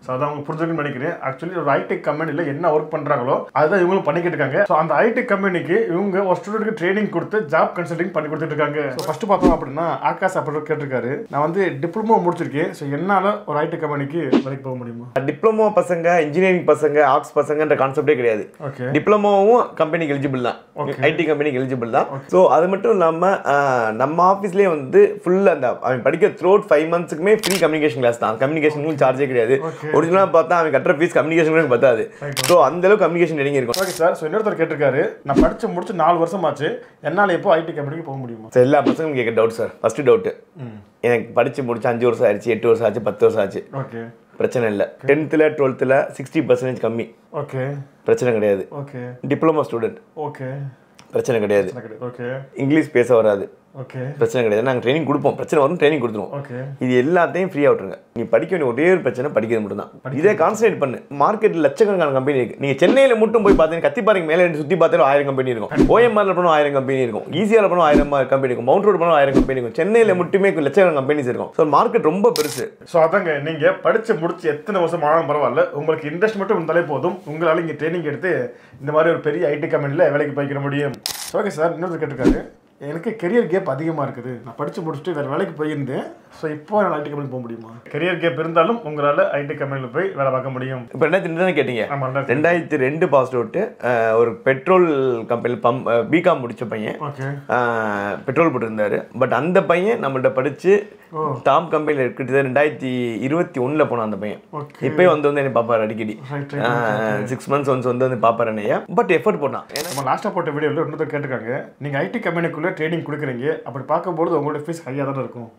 So அதான் அவங்க புரிஞ்சுக்கணும்னு நினைக்கிறேன் ஆக்சுவலி ஒரு ஐடி கம்பெனியில் என்ன ஒர்க் பண்ணுறாங்களோ அதுதான் இவங்களும் பண்ணிக்கிட்டு இருக்காங்க ஸோ அந்த ஐடி கம்பெனிக்கு இவங்க ஒரு ஸ்டூடெண்ட்க்கு ட்ரைனிங் கொடுத்து ஜாப் கன்சல்டிங் பண்ணி கொடுத்துட்டு இருக்காங்க ஸோ ஃபர்ஸ்ட் பார்த்தோம் அப்படின்னா ஆகாஷ் அப்படி கேட்டிருக்காரு நான் வந்து டிப்ளமோ முடிச்சிருக்கேன் ஸோ என்னால் ஒரு ஐடி கம்பெனிக்கு வேலைக்கு போக முடியுமா டிப்ளமோ பசங்க இன்ஜினியரிங் பசங்க ஆர்ட்ஸ் பசங்கன்ற கான்செப்டே கிடையாது ஓகே டிப்ளமோவும் கம்பெனிக்கு எலிஜிபிள் தான் ஐடி கம்பெனிக்கு எலிஜிபிள் தான் ஸோ அது மட்டும் இல்லாமல் நம்ம ஆஃபீஸ்லேயே வந்து ஃபுல் அந்த அவன் படிக்கிற த்ரூ ஃபைவ் மந்த்ஸுக்குமே ஃப்ரீ கம்யூனிகேஷன் கிளாஸ் தான் கம்யூனிகேஷனுக்கும் சார்ஜே கிடையாது Okay. ஒரிஜினலாக பார்த்தா அவன் கட்டுற ஃபீஸ் கம்யூனிகேஷன் பத்தாது ஸோ அந்த அளவுக்கு கம்யூனிகேஷன் ட்ரைனிங் இருக்கும் ஓகே சார் ஸோ இன்னொருத்தர் கேட்டிருக்காரு நான் படிச்சு முடிச்சு நாலு வருஷம் ஆச்சு என்னால் எப்போ ஐடி கம்பெனிக்கு போக முடியுமா ஸோ எல்லா பசங்களும் கேட்க டவுட் சார் ஃபஸ்ட்டு டவுட்டு எனக்கு படித்து முடிச்சு அஞ்சு வருஷம் ஆயிடுச்சு எட்டு வருஷம் ஆச்சு பத்து வருஷம் ஆச்சு ஓகே பிரச்சனை இல்லை டென்த்தில் டுவெல்த்தில் சிக்ஸ்டி பர்சன்டேஜ் கம்மி ஓகே பிரச்சனை கிடையாது ஓகே டிப்ளமோ ஸ்டூடெண்ட் ஓகே பிரச்சனை கிடையாது ஓகே இங்கிலீஷ் பேச வராது ஓகே பிரச்சனை கிடையாது நாங்கள் ட்ரைனிங் கொடுப்போம் பிரச்சனை வரும் ட்ரைனிங் கொடுத்துருவோம் ஓகே இது எல்லாத்தையும் ஃப்ரீயாக விட்டுருங்க நீ படிக்க வேண்டிய ஒரே ஒரு பிரச்சனை படிக்கிறது மட்டும் தான் இதே கான்சன்ட்ரேட் பண்ணு மார்க்கெட்டில் லட்சக்கணக்கான கம்பெனி இருக்கு நீங்கள் சென்னையில் மட்டும் போய் பார்த்தீங்க கத்திப்பாறைக்கு மேலே சுற்றி பார்த்தாலும் ஆயிரம் கம்பெனி இருக்கும் ஓஎம்ஆரில் போனால் ஆயிரம் கம்பெனி இருக்கும் ஈஸியாவில் போனால் ஆயிரம் கம்பெனி இருக்கும் மவுண்ட் ரோடு போனால் ஆயிரம் கம்பெனி இருக்கும் சென்னையில் மட்டுமே லட்சக்கணக்கான கம்பெனிஸ் இருக்கும் ஸோ மார்க்கெட் ரொம்ப பெருசு ஸோ அதாங்க நீங்க படிச்சு முடிச்சு எத்தனை வருஷம் ஆனாலும் பரவாயில்ல உங்களுக்கு இன்ட்ரெஸ்ட் மட்டும் இருந்தாலே போதும் உங்களால இங்க ட்ரைனிங் எடுத்து இந்த மாதிரி ஒரு பெரிய ஐடி கம்பெனியில் வேலைக்கு போய்க்கிற முடியும் ஓகே சார் இன்னொரு கேட்டிருக்காரு எனக்கு கெரியர் கேப் அதிகமாக இருக்குது நான் படித்து முடிச்சுட்டு வேறு வேலைக்கு போயிருந்தேன் ஸோ இப்போ என்னால் ஐடி கம்பெனி போக முடியுமா கெரியர் கேப் இருந்தாலும் உங்களால் ஐடி கம்பெனியில் போய் வேலை பார்க்க முடியும் இப்போ ரெண்டாயிரத்தி ரெண்டு தானே கேட்டீங்க ஆமாம் ரெண்டாயிரத்தி ரெண்டாயிரத்தி ரெண்டு பாஸ் அவுட்டு ஒரு பெட்ரோல் கம்பெனியில் பம் பிகாம் முடிச்ச பையன் ஓகே பெட்ரோல் போட்டிருந்தாரு பட் அந்த பையன் நம்மள்ட்ட படிச்சு ஓ. டாம் கம்பெனியில் இருக்கிறது ரெண்டாயிரத்தி இருபத்தி ஒண்ணுல போனான் அந்த பையன் ஓகே இப்பயும் வந்து வந்து என்னை பார்ப்பாரு அடிக்கடி right right six months once வந்து வந்து பார்ப்பாரு என்னைய பட் எஃபர்ட் போட்டான் ஏன்னா நம்ம லாஸ்ட்டாக போட்ட வீடியோவில் இன்னொருத்தர் கேட்டிருக்காங்க நீங்கள் ஐடி கம்பெனிக்குள்ளே ட்ரைனிங் கொடுக்குறீங்க அப்படி பார்க்கும்போது உங்களோட ஃபீஸ் ஹையாக தானே இருக்கும்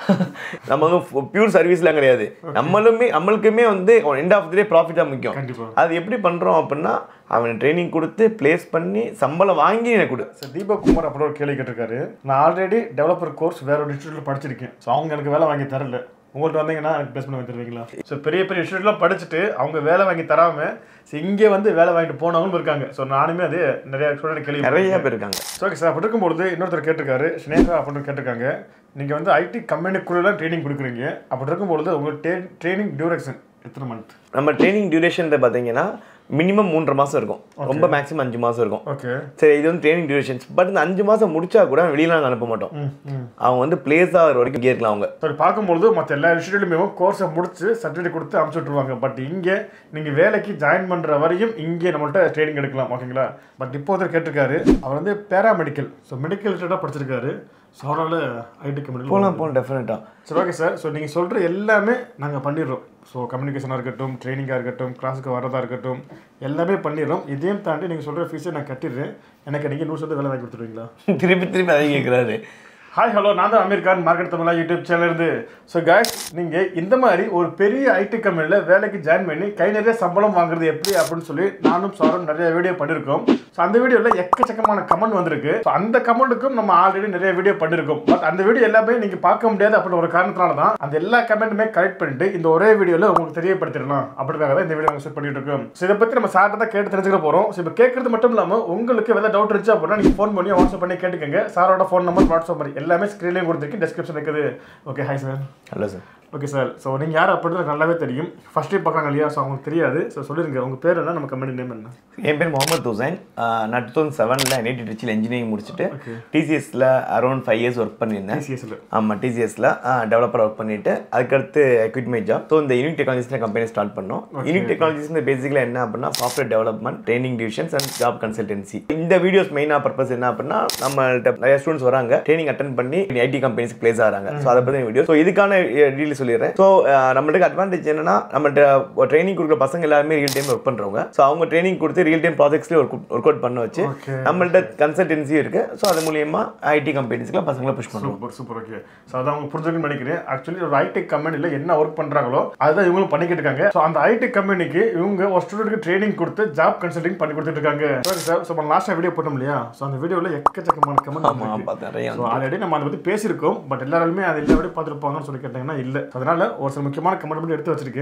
நம்ம வந்து பியூர் சர்வீஸ்லாம் கிடையாது நம்மளுமே நம்மளுக்குமே வந்து end of the day profit தான் முக்கியம் கண்டிப்பாக அது எப்படி பண்றோம் அப்படின்னா அவன் ட்ரைனிங் கொடுத்து ப்ளேஸ் பண்ணி சம்பளம் வாங்கி எனக்கு கொடு சார் தீபக் குமார் அப்படி ஒரு கேள்வி கேட்டிருக்காரு நான் ஆல்ரெடி டெவலப்பர் கோர்ஸ் வேற ஒரு இன்ஸ்டியூட்டில் படிச்சிருக்கேன் ஸோ அவங்க எனக்கு வேலை வாங்கி தரல உங்கள்கிட்ட வந்தீங்கன்னா எனக்கு பிளேஸ்மெண்ட் வாங்கி தருவீங்களா ஸோ பெரிய பெரிய இன்ஸ்டியூட்லாம் படிச்சுட்டு அவங்க வேலை வாங்கி தராம ஸோ இங்கே வந்து வேலை வாங்கிட்டு போனவங்களும் இருக்காங்க ஸோ நானுமே அது நிறைய ஸ்டூடெண்ட் கேள்வி நிறைய பேர் இருக்காங்க ஓகே சார் அப்படி இருக்கும்பொழுது இன்னொருத்தர் கேட்டிருக்காரு ஸ்னேகா அப்படின்னு கேட்டிருக்காங்க நீங்கள் வந்து ஐடி கம்பெனிக்குள்ளே ட்ரைனிங் கொடுக்குறீங்க அப்படி இருக்கும்பொழுது உங்கள் ட்ரைனிங் டியூரேஷன் எத்தனை மந்த் நம்ம ட்ரைனிங் டியூரேஷன் பார்த்தீங்கன்னா மினிமம் மூன்றரை மாசம் இருக்கும் ரொம்ப மேக்ஸிமம் அஞ்சு மாசம் இருக்கும் ஓகே சரி இது வந்து ட்ரைனிங் டியூரேஷன்ஸ் பட் இந்த அஞ்சு மாசம் முடிச்சா கூட வெளியில நாங்கள் அனுப்ப மாட்டோம் ம் ம் அவங்க வந்து பிளேஸ் ஆகிற வரைக்கும் இங்கே இருக்கலாம் அவங்க சரி பார்க்கும்பொழுது மற்ற எல்லா இன்ஸ்டியூட்லையுமே கோர்ஸை முடிச்சு சர்டிஃபிகேட் கொடுத்து அனுப்பிச்சு விட்ருவாங்க பட் இங்கே நீங்கள் வேலைக்கு ஜாயின் பண்ணுற வரையும் இங்கே நம்மள்ட்ட ட்ரைனிங் எடுக்கலாம் ஓகேங்களா பட் இப்போ ஒருத்தர் கேட்டிருக்காரு அவர் வந்து பேராமெடிக்கல் ஸோ மெடிக்கல் ரிலேட்டடாக படிச்சிருக்காரு ஸோ அவரால் ஐடி கம்பெனி போகலாம் போகலாம் டெஃபினட்டாக சரி ஓகே சார் ஸோ நீங்கள் சொல்கிற எல்லாமே நாங்கள் பண்ணிடுறோம் ஸோ கம்யூனிகேஷனாக இருக்கட்டும் ட்ரைனிங்காக இருக்கட்டும் கிளாஸுக்கு வரதா இருக்கட்டும் எல்லாமே பண்ணிடுறோம் இதையும் தாண்டி நீங்கள் சொல்கிற ஃபீஸை நான் கட்டிடுறேன் எனக்கு நீங்கள் நூறு சதவீதம் வேலை வாங்கி கொடுத்துருவீங்களா திருப்பி திருப்பி அதை கேட்குறாரு ஹாய் ஹலோ நான் தான் Aamir Khan market Tamizha YouTube channel இருந்து ஸோ guys நீங்கள் இந்த மாதிரி ஒரு பெரிய ஐடி கம்பெனியில் வேலைக்கு ஜாயின் பண்ணி கை நிறைய சம்பளம் வாங்குறது எப்படி அப்படின்னு சொல்லி நானும் சாரும் நிறைய வீடியோ பண்ணியிருக்கோம் ஸோ அந்த வீடியோவில் எக்கச்சக்கமான கமெண்ட் வந்திருக்கு ஸோ அந்த கமெண்ட்டுக்கும் நம்ம ஆல்ரெடி நிறைய வீடியோ பண்ணியிருக்கோம் பட் அந்த வீடியோ எல்லாமே நீங்கள் பார்க்க முடியாது அப்படின்னு ஒரு காரணத்தினால தான் அந்த எல்லா கமெண்ட்டுமே கலெக்ட் பண்ணிட்டு இந்த ஒரே வீடியோவில் உங்களுக்கு தெரியப்படுத்திடலாம் அப்படிக்காக தான் இந்த வீடியோ நாங்கள் செட் பண்ணிட்டு இருக்கோம் ஸோ இதை பற்றி நம்ம சார்ட்ட தான் கேட்டு தெரிஞ்சுக்க போகிறோம் ஸோ இப்போ கேட்கறது மட்டும் இல்லாமல் உங்களுக்கு எதாவது டவுட் இருந்துச்சு அப்படின்னா நீங்கள் ஃபோன் பண்ணி வாட்ஸ்அப் பண்ணி கேட்டுக்கோங்க சாரோட ஃபோன் நம்பர் வாட்ஸ்அப் பண்ணி எல்லாமே ஸ்க்ரீன்லேயும் கொடுத்துருக்கு டிஸ்கிரிப்ஷன் இருக்குது okay hi sir hello sir okay sir so நீங்கள் யார் அப்படின்னு நல்லாவே தெரியும் ஃபர்ஸ்ட் டைம் பார்க்குறாங்க இல்லையா ஸோ அவங்களுக்கு தெரியாது ஸோ சொல்லிருங்க உங்கள் பேர் என்ன நம்ம கம்பெனி நேம் என்ன என் பேர் முகமது ஹுசைன் ஆஹ் நான் டூ தௌசண்ட் செவனில் என்ஐடி ட்ரிச்சில் இன்ஜினியரிங் முடிச்சுட்டு Okay. டிசிஎஸில் அரௌண்ட் ஃபைவ் இயர்ஸ் ஒர்க் பண்ணியிருந்தேன் டிசிஎஸ்ல ஆமாம் டிசிஎஸில் டெவலப்பர் ஒர்க் பண்ணிட்டு அதுக்கடுத்து குவிட் மை ஜாப் ஸோ இந்த யூனிக் டெக்னாலஜிஸில் கம்பெனி ஸ்டார்ட் பண்ணோம் யூனிக் டெக்னாலஜிஸ் பேசிக்கலாக என்ன அப்படின்னா software development training divisions and job consultancy இந்த வீடியோஸ் மெயினாக பர்பஸ் என்ன அப்படின்னா நம்மள்ட்ட நிறைய ஸ்டூடெண்ட்ஸ் வராங்க ட்ரைனிங் அட்டன் பண்ணி ஐடி கம்பெனிஸ்க்கு பிளேஸ் ஆகிறாங்க ஸோ அதை பற்றி வீடியோ ஸோ இதுக்கான டீல் சொல்லிடுறேன் ஸோ நம்மளுக்கு அட்வான்டேஜ் என்னன்னா நம்மள்ட்ட ட்ரைனிங் கொடுக்குற பசங்க எல்லாருமே ரியல் டைம் ஒர்க் பண்ணுறவங்க ஸோ அவங்க ட்ரைனிங் கொடுத்து ரியல் டைம் ப்ராஜெக்ட்ஸ்லேயே ஒர்க் ஒர்க் அவுட் பண்ண வச்சு Okay. நம்மள்ட்ட கன்சல்டன்சி இருக்கு ஸோ அது மூலியமா ஐடி கம்பெனிஸ்க்குலாம் பசங்களை புஷ் பண்ணுவோம் சூப்பர் சூப்பர் ஓகே ஸோ அதான் அவங்க புரிஞ்சுக்கணும்னு நினைக்கிறேன் ஆக்சுவலி ஒரு ஐடி கம்பெனியில் என்ன ஒர்க் பண்ணுறாங்களோ அதுதான் இவங்களும் பண்ணிக்கிட்டு இருக்காங்க ஸோ அந்த ஐடி கம்பெனிக்கு இவங்க ஒரு ஸ்டூடெண்ட்க்கு ட்ரைனிங் கொடுத்து ஜாப் கன்சல்டிங் பண்ணி கொடுத்துட்டு இருக்காங்க ஓகே சார் ஸோ நம்ம லாஸ்ட்டாக வீடியோ போட்டோம் இல்லையா ஸோ அந்த வீடியோவில் எக்கச்சக்கமான ஆமா கமெண்ட் பார்த்தேன் நிறைய ஸோ ஆல்ரெடி நம்ம அதை பற்றி பேசியிருக்கோம் பட் எல்லாருமே அது எல்லா வீடியோ பார்த்துருப்பாங்கன்னு சொல்லி கேட்டாங்கன்னா இல்லை அதனால ஒரு சில முக்கியமான கமெண்ட் மட்டும் எடுத்து வச்சிருக்கேன்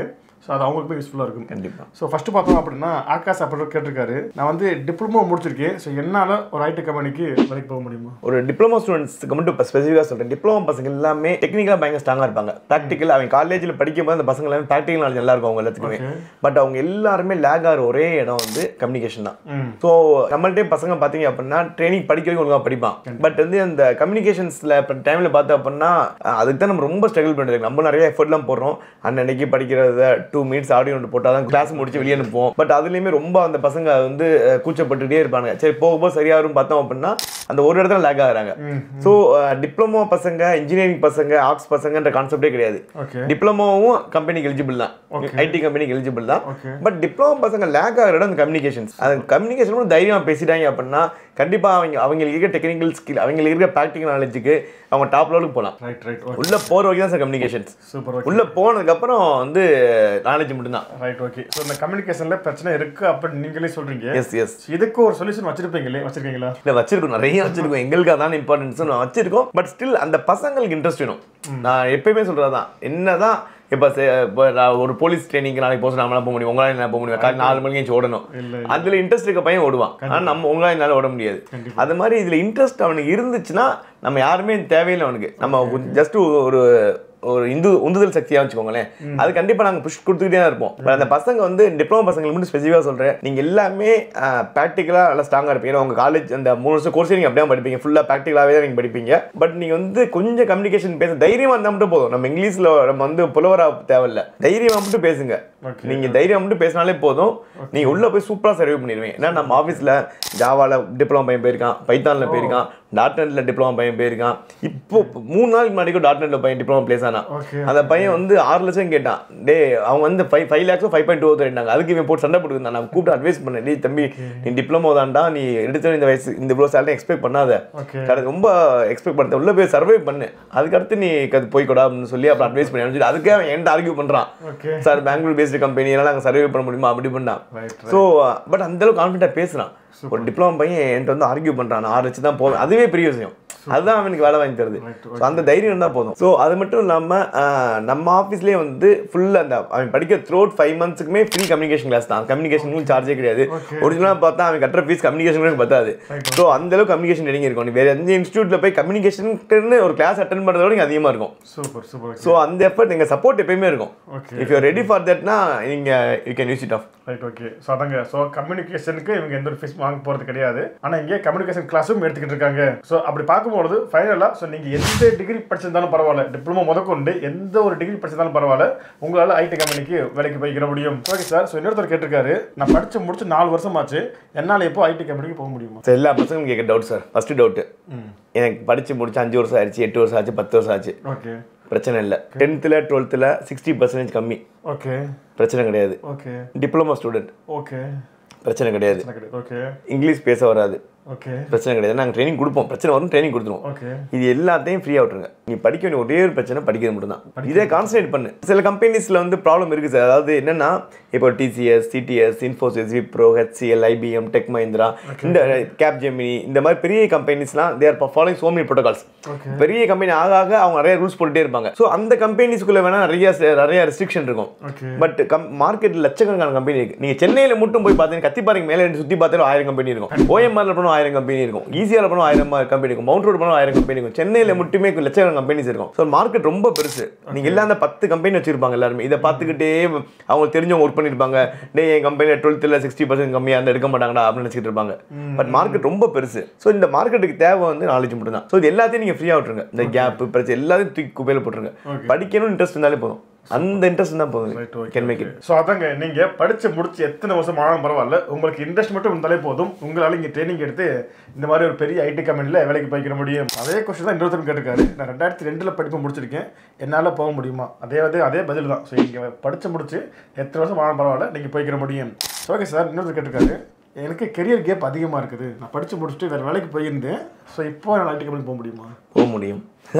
ஸோ அது அவங்களுக்குமே யூஸ்ஃபுல்லாக இருக்கும் கண்டிப்பாக ஸோ ஃபஸ்ட்டு பார்த்தோம் அப்படின்னா ஆகாஷ் அப்படின்னு கேட்டிருக்காரு நான் வந்து டிப்ளமோ முடிச்சிருக்கேன் ஸோ என்னால் ஒரு ஐடி கம்பெனிக்கு வேலைக்கு போக முடியுமா ஒரு டிப்ளமோ ஸ்டூடெண்ட்ஸ்க்கு மட்டும் இப்போ ஸ்பெசிஃபிக்காக சொல்கிறேன் டிப்ளமோ பசங்க எல்லாமே டெக்னிக்கலாக பயங்கர ஸ்ட்ராங்காக இருப்பாங்க ப்ராக்டிக்கல் அவங்க காலேஜில் படிக்கும்போது அந்த பசங்க எல்லாமே ப்ராக்டிக்கல் நாலேஜ் நல்லா இருக்கும் அவங்க எல்லாத்துக்குமே பட் அவங்க எல்லாருமே லேக் ஆகிற ஒரே இடம் வந்து கம்யூனிகேஷன் தான் ம் ஸோ நம்மள்ட்டே பசங்க பார்த்தீங்க அப்படின்னா ட்ரைனிங் படிக்க வைக்க ஒழுங்காக படிப்பான் பட் வந்து அந்த கம்யூனிகேஷன்ஸில் இப்போ டைமில் பார்த்தோம் அப்படின்னா அஹ், அதுக்கு தான் நம்ம ரொம்ப ஸ்ட்ரகிள் பண்ணிருக்கு நம்ம நிறைய எஃபர்ட்லாம் போடுறோம் அன்னன்னைக்கு படிக்கிறத டூ மினிட்ஸ் ஆடியோ ஒன்று போட்டால் தான் கிளாஸ் முடிச்சு வெளியே அனுப்புவோம் பட் அதுலேயுமே ரொம்ப அந்த பசங்க வந்து அஹ், கூச்சப்பட்டுட்டே இருப்பாங்க சரி போக போக சரியாகும் பார்த்தோம் அப்படின்னா அந்த ஒரு இடத்துல லேக் ஆகுறாங்க ஸோ டிப்ளமோ பசங்க இன்ஜினியரிங் பசங்க ஆர்ட்ஸ் பசங்கன்ற கான்செப்டே கிடையாது ஓகே டிப்ளமோவும் கம்பெனிக்கு எலிஜிபிள் தான் ஐடி கம்பெனிக்கு எலிஜிபிள் தான் Okay. பட் டிப்ளமோ பசங்க லேக் ஆகிற இடம் கம்யூனிகேஷன்ஸ் அது கம்யூனிகேஷன் தைரியமாக பேசிட்டாங்க அப்படின்னா கண்டிப்பாக அவங்க அவங்களுக்கு இருக்க டெக்னிக்கல் ஸ்கில் அவங்களுக்கு இருக்க ப்ராக்டிக்கல் நாலேஜுக்கு அவங்க டாப் லெவலுக்கு போகலாம் ரைட் ரைட் ஓகே உள்ள போகிற வரைக்கும் தான் சார் கம்யூனிகேஷன்ஸ் சூப்பர் ஓகே உள்ள போனதுக்கப்புறம் வந்து நாலேஜ் மட்டும்தான் ரைட் ஓகே ஸோ இந்த கம்யூனிகேஷனில் பிரச்சனை இருக்குது அப்படின்னு நீங்களே சொல்கிறீங்க எஸ் எஸ் இதுக்கு ஒரு சொல்யூஷன் வச்சிருப்பீங்களே வச்சிருக்கீங்களா இல்லை வச்சிருக்கோம் நிறைய வச்சிருக்கோம் எங்களுக்கு அதான் இம்பார்ட்டன்ஸ் வச்சிருக்கோம் பட் ஸ்டில் அந்த பசங்களுக்கு இன்ட்ரெஸ்ட் வேணும் நான் எப்பயுமே சொல்றதுதான் என்னதான் இப்போ இப்போ நான் ஒரு போலீஸ் ட்ரைனிங் நாளைக்கு போக நம்மளால போக முடியும் உங்களால என்ன போக முடியும் காலை நாலு மணிக்கு எழுந்து ஓடணும் இல்லை அதுல இன்ட்ரெஸ்ட் இருக்க பையன் ஓடுவான் ஆனா நம்ம உங்களால என்னால ஓட முடியாது அது மாதிரி இதுல இன்ட்ரெஸ்ட் அவனுக்கு இருந்துச்சுன்னா நம்ம யாருமே தேவையில்லை அவனுக்கு நம்ம ஜஸ்ட் ஒரு ஒரு இந்து உந்துதல் சக்தியா வச்சுக்கோங்களேன் அது கண்டிப்பா நாங்க புஷ் கொடுத்துக்கிட்டே தான் இருப்போம் But அந்த பசங்க வந்து டிப்ளமோ பசங்களுக்கு மட்டும் ஸ்பெசிஃபிக்காக சொல்றேன் நீங்க எல்லாமே ப்ராக்டிக்கலா நல்லா ஸ்ட்ராங்கா இருப்பீங்க ஏன்னா உங்க காலேஜ் அந்த மூணு வருஷம் கோர்ஸ் நீங்க அப்படியே படிப்பீங்க ஃபுல்லா ப்ராக்டிக்கலாவே தான் நீங்க படிப்பீங்க பட் நீங்க வந்து கொஞ்சம் கம்யூனிகேஷன் பேச தைரியமா இருந்தா மட்டும் போதும் நம்ம இங்கிலீஷ்ல நம்ம வந்து புலவரா தேவையில்ல தைரியமா மட்டும் பேசுங்க Okay. நீங்க தைரியம் மட்டும் பேசினாலே போதும் நீங்க உள்ள போய் சூப்பரா சர்வே பண்ணிடுவீங்க ஏன்னா நம்ம ஆஃபீஸ்ல ஜாவால டிப்ளமோ பையன் போயிருக்கான் பைத்தான்ல போயிருக்கான் டாட் நெட்ல டிப்ளமோ பையன் போயிருக்கான் இப்போ மூணு நாளைக்கு முன்னாடி டாட் நெட்ல பையன் டிப்ளமோ பிளேஸ் ஆனா ஓகே அந்த பையன் வந்து ஆறு லட்சம் கேட்டான் டே அவன் வந்து ஃபைவ் ஃபைவ் லேக்ஸோ ஃபைவ் பாயிண்ட் டூ தரேன் அதுக்கு இவன் போட்டு சண்டை போட்டுருந்தான் நான் கூப்பிட்டு அட்வைஸ் பண்ணேன் டேய் தம்பி நீ டிப்ளமோ தான்டா நீ எடுத்த இந்த வயசு இந்த இவ்வளோ சேலரி எக்ஸ்பெக்ட் பண்ணாத ஓகே கடை ரொம்ப எக்ஸ்பெக்ட் பண்ண உள்ள போய் சர்வே பண்ணு அதுக்கடுத்து நீ அது போய்க்கூடா அப்படின்னு சொல்லி அப்புறம் அட்வைஸ் பண்ணி சொல்லி அதுக்கே அவன் என்கிட்ட ஆர்கியூ பண்றான் okay sir Bangalore based company எல்லாம் நாங்கள் சர்வே பண்ண முடியுமா அப்படி பண்ணான் ரைட் ஸோ பட் அந்த அளவுக்கு கான்ஃபிடென்ட்டாக பேசுறான் ஒரு டிப்ளமோ பையன் என்கிட்ட வந்து ஆர்கியூ பண்றான் நான் ஆறு வச்சு தான் போவேன் அதுவே பெரிய விஷயம் அதுதான் அவனுக்கு வேலை வாங்கி தருது Right, ஸோ அந்த தைரியம் இருந்தால் போதும் ஸோ அது மட்டும் இல்லாமல் நம்ம ஆஃபீஸ்லேயே வந்து ஃபுல்லாக அந்த அவன் படிக்க த்ரூ அவுட் ஃபைவ் மந்த்ஸுக்குமே ஃப்ரீ கம்யூனிகேஷன் கிளாஸ் தான் கம்யூனிகேஷனுக்கு சார்ஜே கிடையாது Okay. ஒரிஜினலாக பார்த்தா அவன் கட்டுற ஃபீஸ் கம்யூனிகேஷனுக்கு பத்தாது ஸோ அந்த அளவுக்கு கம்யூனிகேஷன் இறங்கி இருக்கும் நீ வேற எந்த இன்ஸ்டியூட்டில் போய் கம்யூனிகேஷனுக்குன்னு ஒரு கிளாஸ் அட்டன் பண்ணுறத விட அதிகமாக இருக்கும் சூப்பர் சூப்பர் ஸோ அந்த எஃபர்ட் எங்கள் சப்போர்ட் எப்பயுமே இருக்கும் okay if you ready for தட்னா நீங்கள் you can use it off right okay so அதாங்க ஸோ கம்யூனிகேஷனுக்கு இவங்க எந்த ஒரு ஃபீஸ் வாங்க போகிறது கிடையாது ஆனால் இங்கே கம்யூனிகேஷன் கிளாஸும் எடுத்துக்கிட்டு இருக்காங்க ஸோ அப்படி பார்க்கும்பொழுது ஃபைனலாக ஸோ நீங்கள் எந்த டிகிரி படிச்சிருந்தாலும் பரவாயில்ல டிப்ளமோ முதற்கொண்டு எந்த ஒரு டிகிரி படிச்சிருந்தாலும் பரவாயில்ல உங்களால் ஐடி கம்பெனிக்கு வேலைக்கு போய்க்கிற முடியும் ஓகே சார் ஸோ இன்னொருத்தர் கேட்டிருக்காரு நான் படித்து முடிச்சு நாலு வருஷம் ஆச்சு என்னால் எப்போ ஐடி கம்பெனிக்கு போக முடியுமா சார் எல்லா பசங்களும் கேட்க டவுட் சார் ஃபஸ்ட்டு டவுட்டு எனக்கு படித்து முடிச்சு அஞ்சு வருஷம் ஆயிடுச்சு எட்டு வருஷம் ஆச்சு பத்து வருஷம் ஆச்சு ஓகே பிரச்சனை இல்லை டென்த்தில் டுவெல்த்தில் சிக்ஸ்டி பர்சன்டேஜ் கம்மி ஓகே பிரச்சனை கிடையாது ஓகே டிப்ளமோ ஸ்டூடெண்ட் ஓகே பிரச்சனை கிடையாது ஓகே இங்கிலீஷ் பேச வராது ஓகே பிரச்சனை கிடையாது நாங்கள் ட்ரைனிங் கொடுப்போம் பிரச்சனை வரும் ட்ரைனிங் கொடுத்துருவோம் ஓகே இது எல்லாத்தையும் ஃப்ரீயாக விட்டுருங்க நீ படிக்க வேண்டிய ஒரே ஒரு பிரச்சனை படிக்கிறது மட்டும்தான் இதே கான்சன்ட்ரேட் பண்ணு சில கம்பெனிஸில் வந்து ப்ராப்ளம் இருக்குது சார் அதாவது என்னன்னா இப்போ TCS CTS Infosys Wipro HCL IBM tech Mahindra இந்த கேப் ஜெமினி இந்த மாதிரி பெரிய கம்பெனிஸ்லாம் there following so many protocols okay பெரிய கம்பெனி ஆக ஆக அவங்க நிறைய ரூல்ஸ் போட்டுட்டே இருப்பாங்க ஸோ அந்த கம்பெனிஸ்குள்ளே வேணால் நிறைய நிறைய ரெஸ்ட்ரிக்ஷன் இருக்கும் ஓகே பட் கம் மார்க்கெட்டில் லட்சக்கணக்கான கம்பெனி இருக்கு நீங்கள் சென்னையில் மட்டும் போய் பார்த்தீங்கன்னா கத்திப்பாறைக்கு மேலே சுற்றி பார்த்தாலும் ஆயிரம் கம்பெனி இருக்கும் ஓஎம்ஆரில் போனால் ஆயிரம் கம்பெனி இருக்கும் ஈஸியாக போனால் ஆயிரம் கம்பெனி இருக்கும் மவுண்ட் ரோடு போனால் ஆயிரம் கம்பெனி இருக்கும் சென்னையில் மட்டுமே லட்சக்கணக்கான கம்பெனிஸ் இருக்கும் ஸோ மார்க்கெட் ரொம்ப பெருசு நீங்கள் எல்லாம் அந்த பத்து கம்பெனி வச்சிருப்பாங்க எல்லாருமே இதை பார்த்துக்கிட்டே அவங்க தெரிஞ்சவங்க ஒர்க் பண்ணியிருப்பாங்க டே என் கம்பெனியில் டுவெல்த்தில் சிக்ஸ்டி பர்சன்ட் கம்மியாக இருந்தால் எடுக்க மாட்டாங்கடா அப்படின்னு நினச்சிட்டு இருப்பாங்க பட் மார்க்கெட் ரொம்ப பெருசு ஸோ இந்த மார்க்கெட்டுக்கு தேவை வந்து நாலேஜ் மட்டும் தான் ஸோ இது எல்லாத்தையும் நீங்கள் ஃப்ரீயாக விட்டுருங்க இந்த கேப் பிரச்சனை எல்லாத்தையும் தூக்கி குப்பையில் போட்டுருங்க படிக்கணும்னு இன்ட்ரெஸ்ட் இருந்தாலே போதும் அந்த இன்ட்ரெஸ்ட் தான் போதும் Right, okay, can make it so அதாங்க நீங்கள் படித்து முடிச்சு எத்தனை வருஷம் ஆனாலும் பரவாயில்ல உங்களுக்கு இன்ட்ரெஸ்ட் மட்டும் இருந்தாலே போதும் உங்களால் இங்கே ட்ரைனிங் எடுத்து இந்த மாதிரி ஒரு பெரிய ஐடி கம்பெனியில் வேலைக்கு போய்க்கிற முடியும் அதே கொஸ்டின் தான் இன்னொருத்தரும் கேட்டிருக்காரு நான் ரெண்டாயிரத்தி ரெண்டில் படிப்பு முடிச்சிருக்கேன் என்னால் போக முடியுமா அதே அதே அதே பதில் தான் ஸோ இங்கே படித்து முடிச்சு எத்தனை வருஷம் ஆனாலும் பரவாயில்ல நீங்கள் போய்க்கிற முடியும் ஓகே சார் இன்னொருத்தர் கேட்டிருக்காரு எனக்கு கெரியர் கேப் அதிகமாக இருக்குது நான் படித்து முடிச்சுட்டு வேறு வேலைக்கு போயிருந்தேன் ஸோ இப்போ என்னால் ஐடி கம்பெனி போக முடியுமா போக முடியும்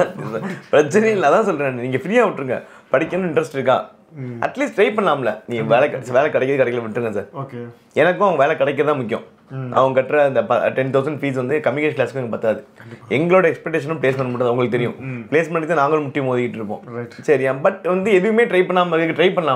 பிரச்சனை இல்லை அதான் சொல்கிறேன் நீங்கள் ஃப்ரீயாக விட்டுருங்க படிக்கணும்னு இன்ட்ரெஸ்ட் இருக்கா அட்லீஸ்ட் ட்ரை பண்ணலாம்ல நீ வேலை கிடைச்சி வேலை கிடைக்கிறது கிடைக்கல விட்டுருங்க சார் ஓகே எனக்கும் அவங்க வேலை கிடைக்கிறது தான் முக்கியம் அவங்க கட்டுற அந்த டென் தௌசண்ட் ஃபீஸ் வந்து கம்யூனிகேஷன் கிளாஸ்க்கு எனக்கு பத்தாது எங்களோட எக்ஸ்பெக்டேஷனும் பிளேஸ்மெண்ட் மட்டும் தான் உங்களுக்கு தெரியும் பிளேஸ்மெண்ட்டுக்கு நாங்களும் முட்டி மோதிக்கிட்டு இருப்போம் ரைட் சரியா பட் வந்து எதுவுமே ட்ரை பண்ணாமல் ட்ரை பண்ணலாம்ல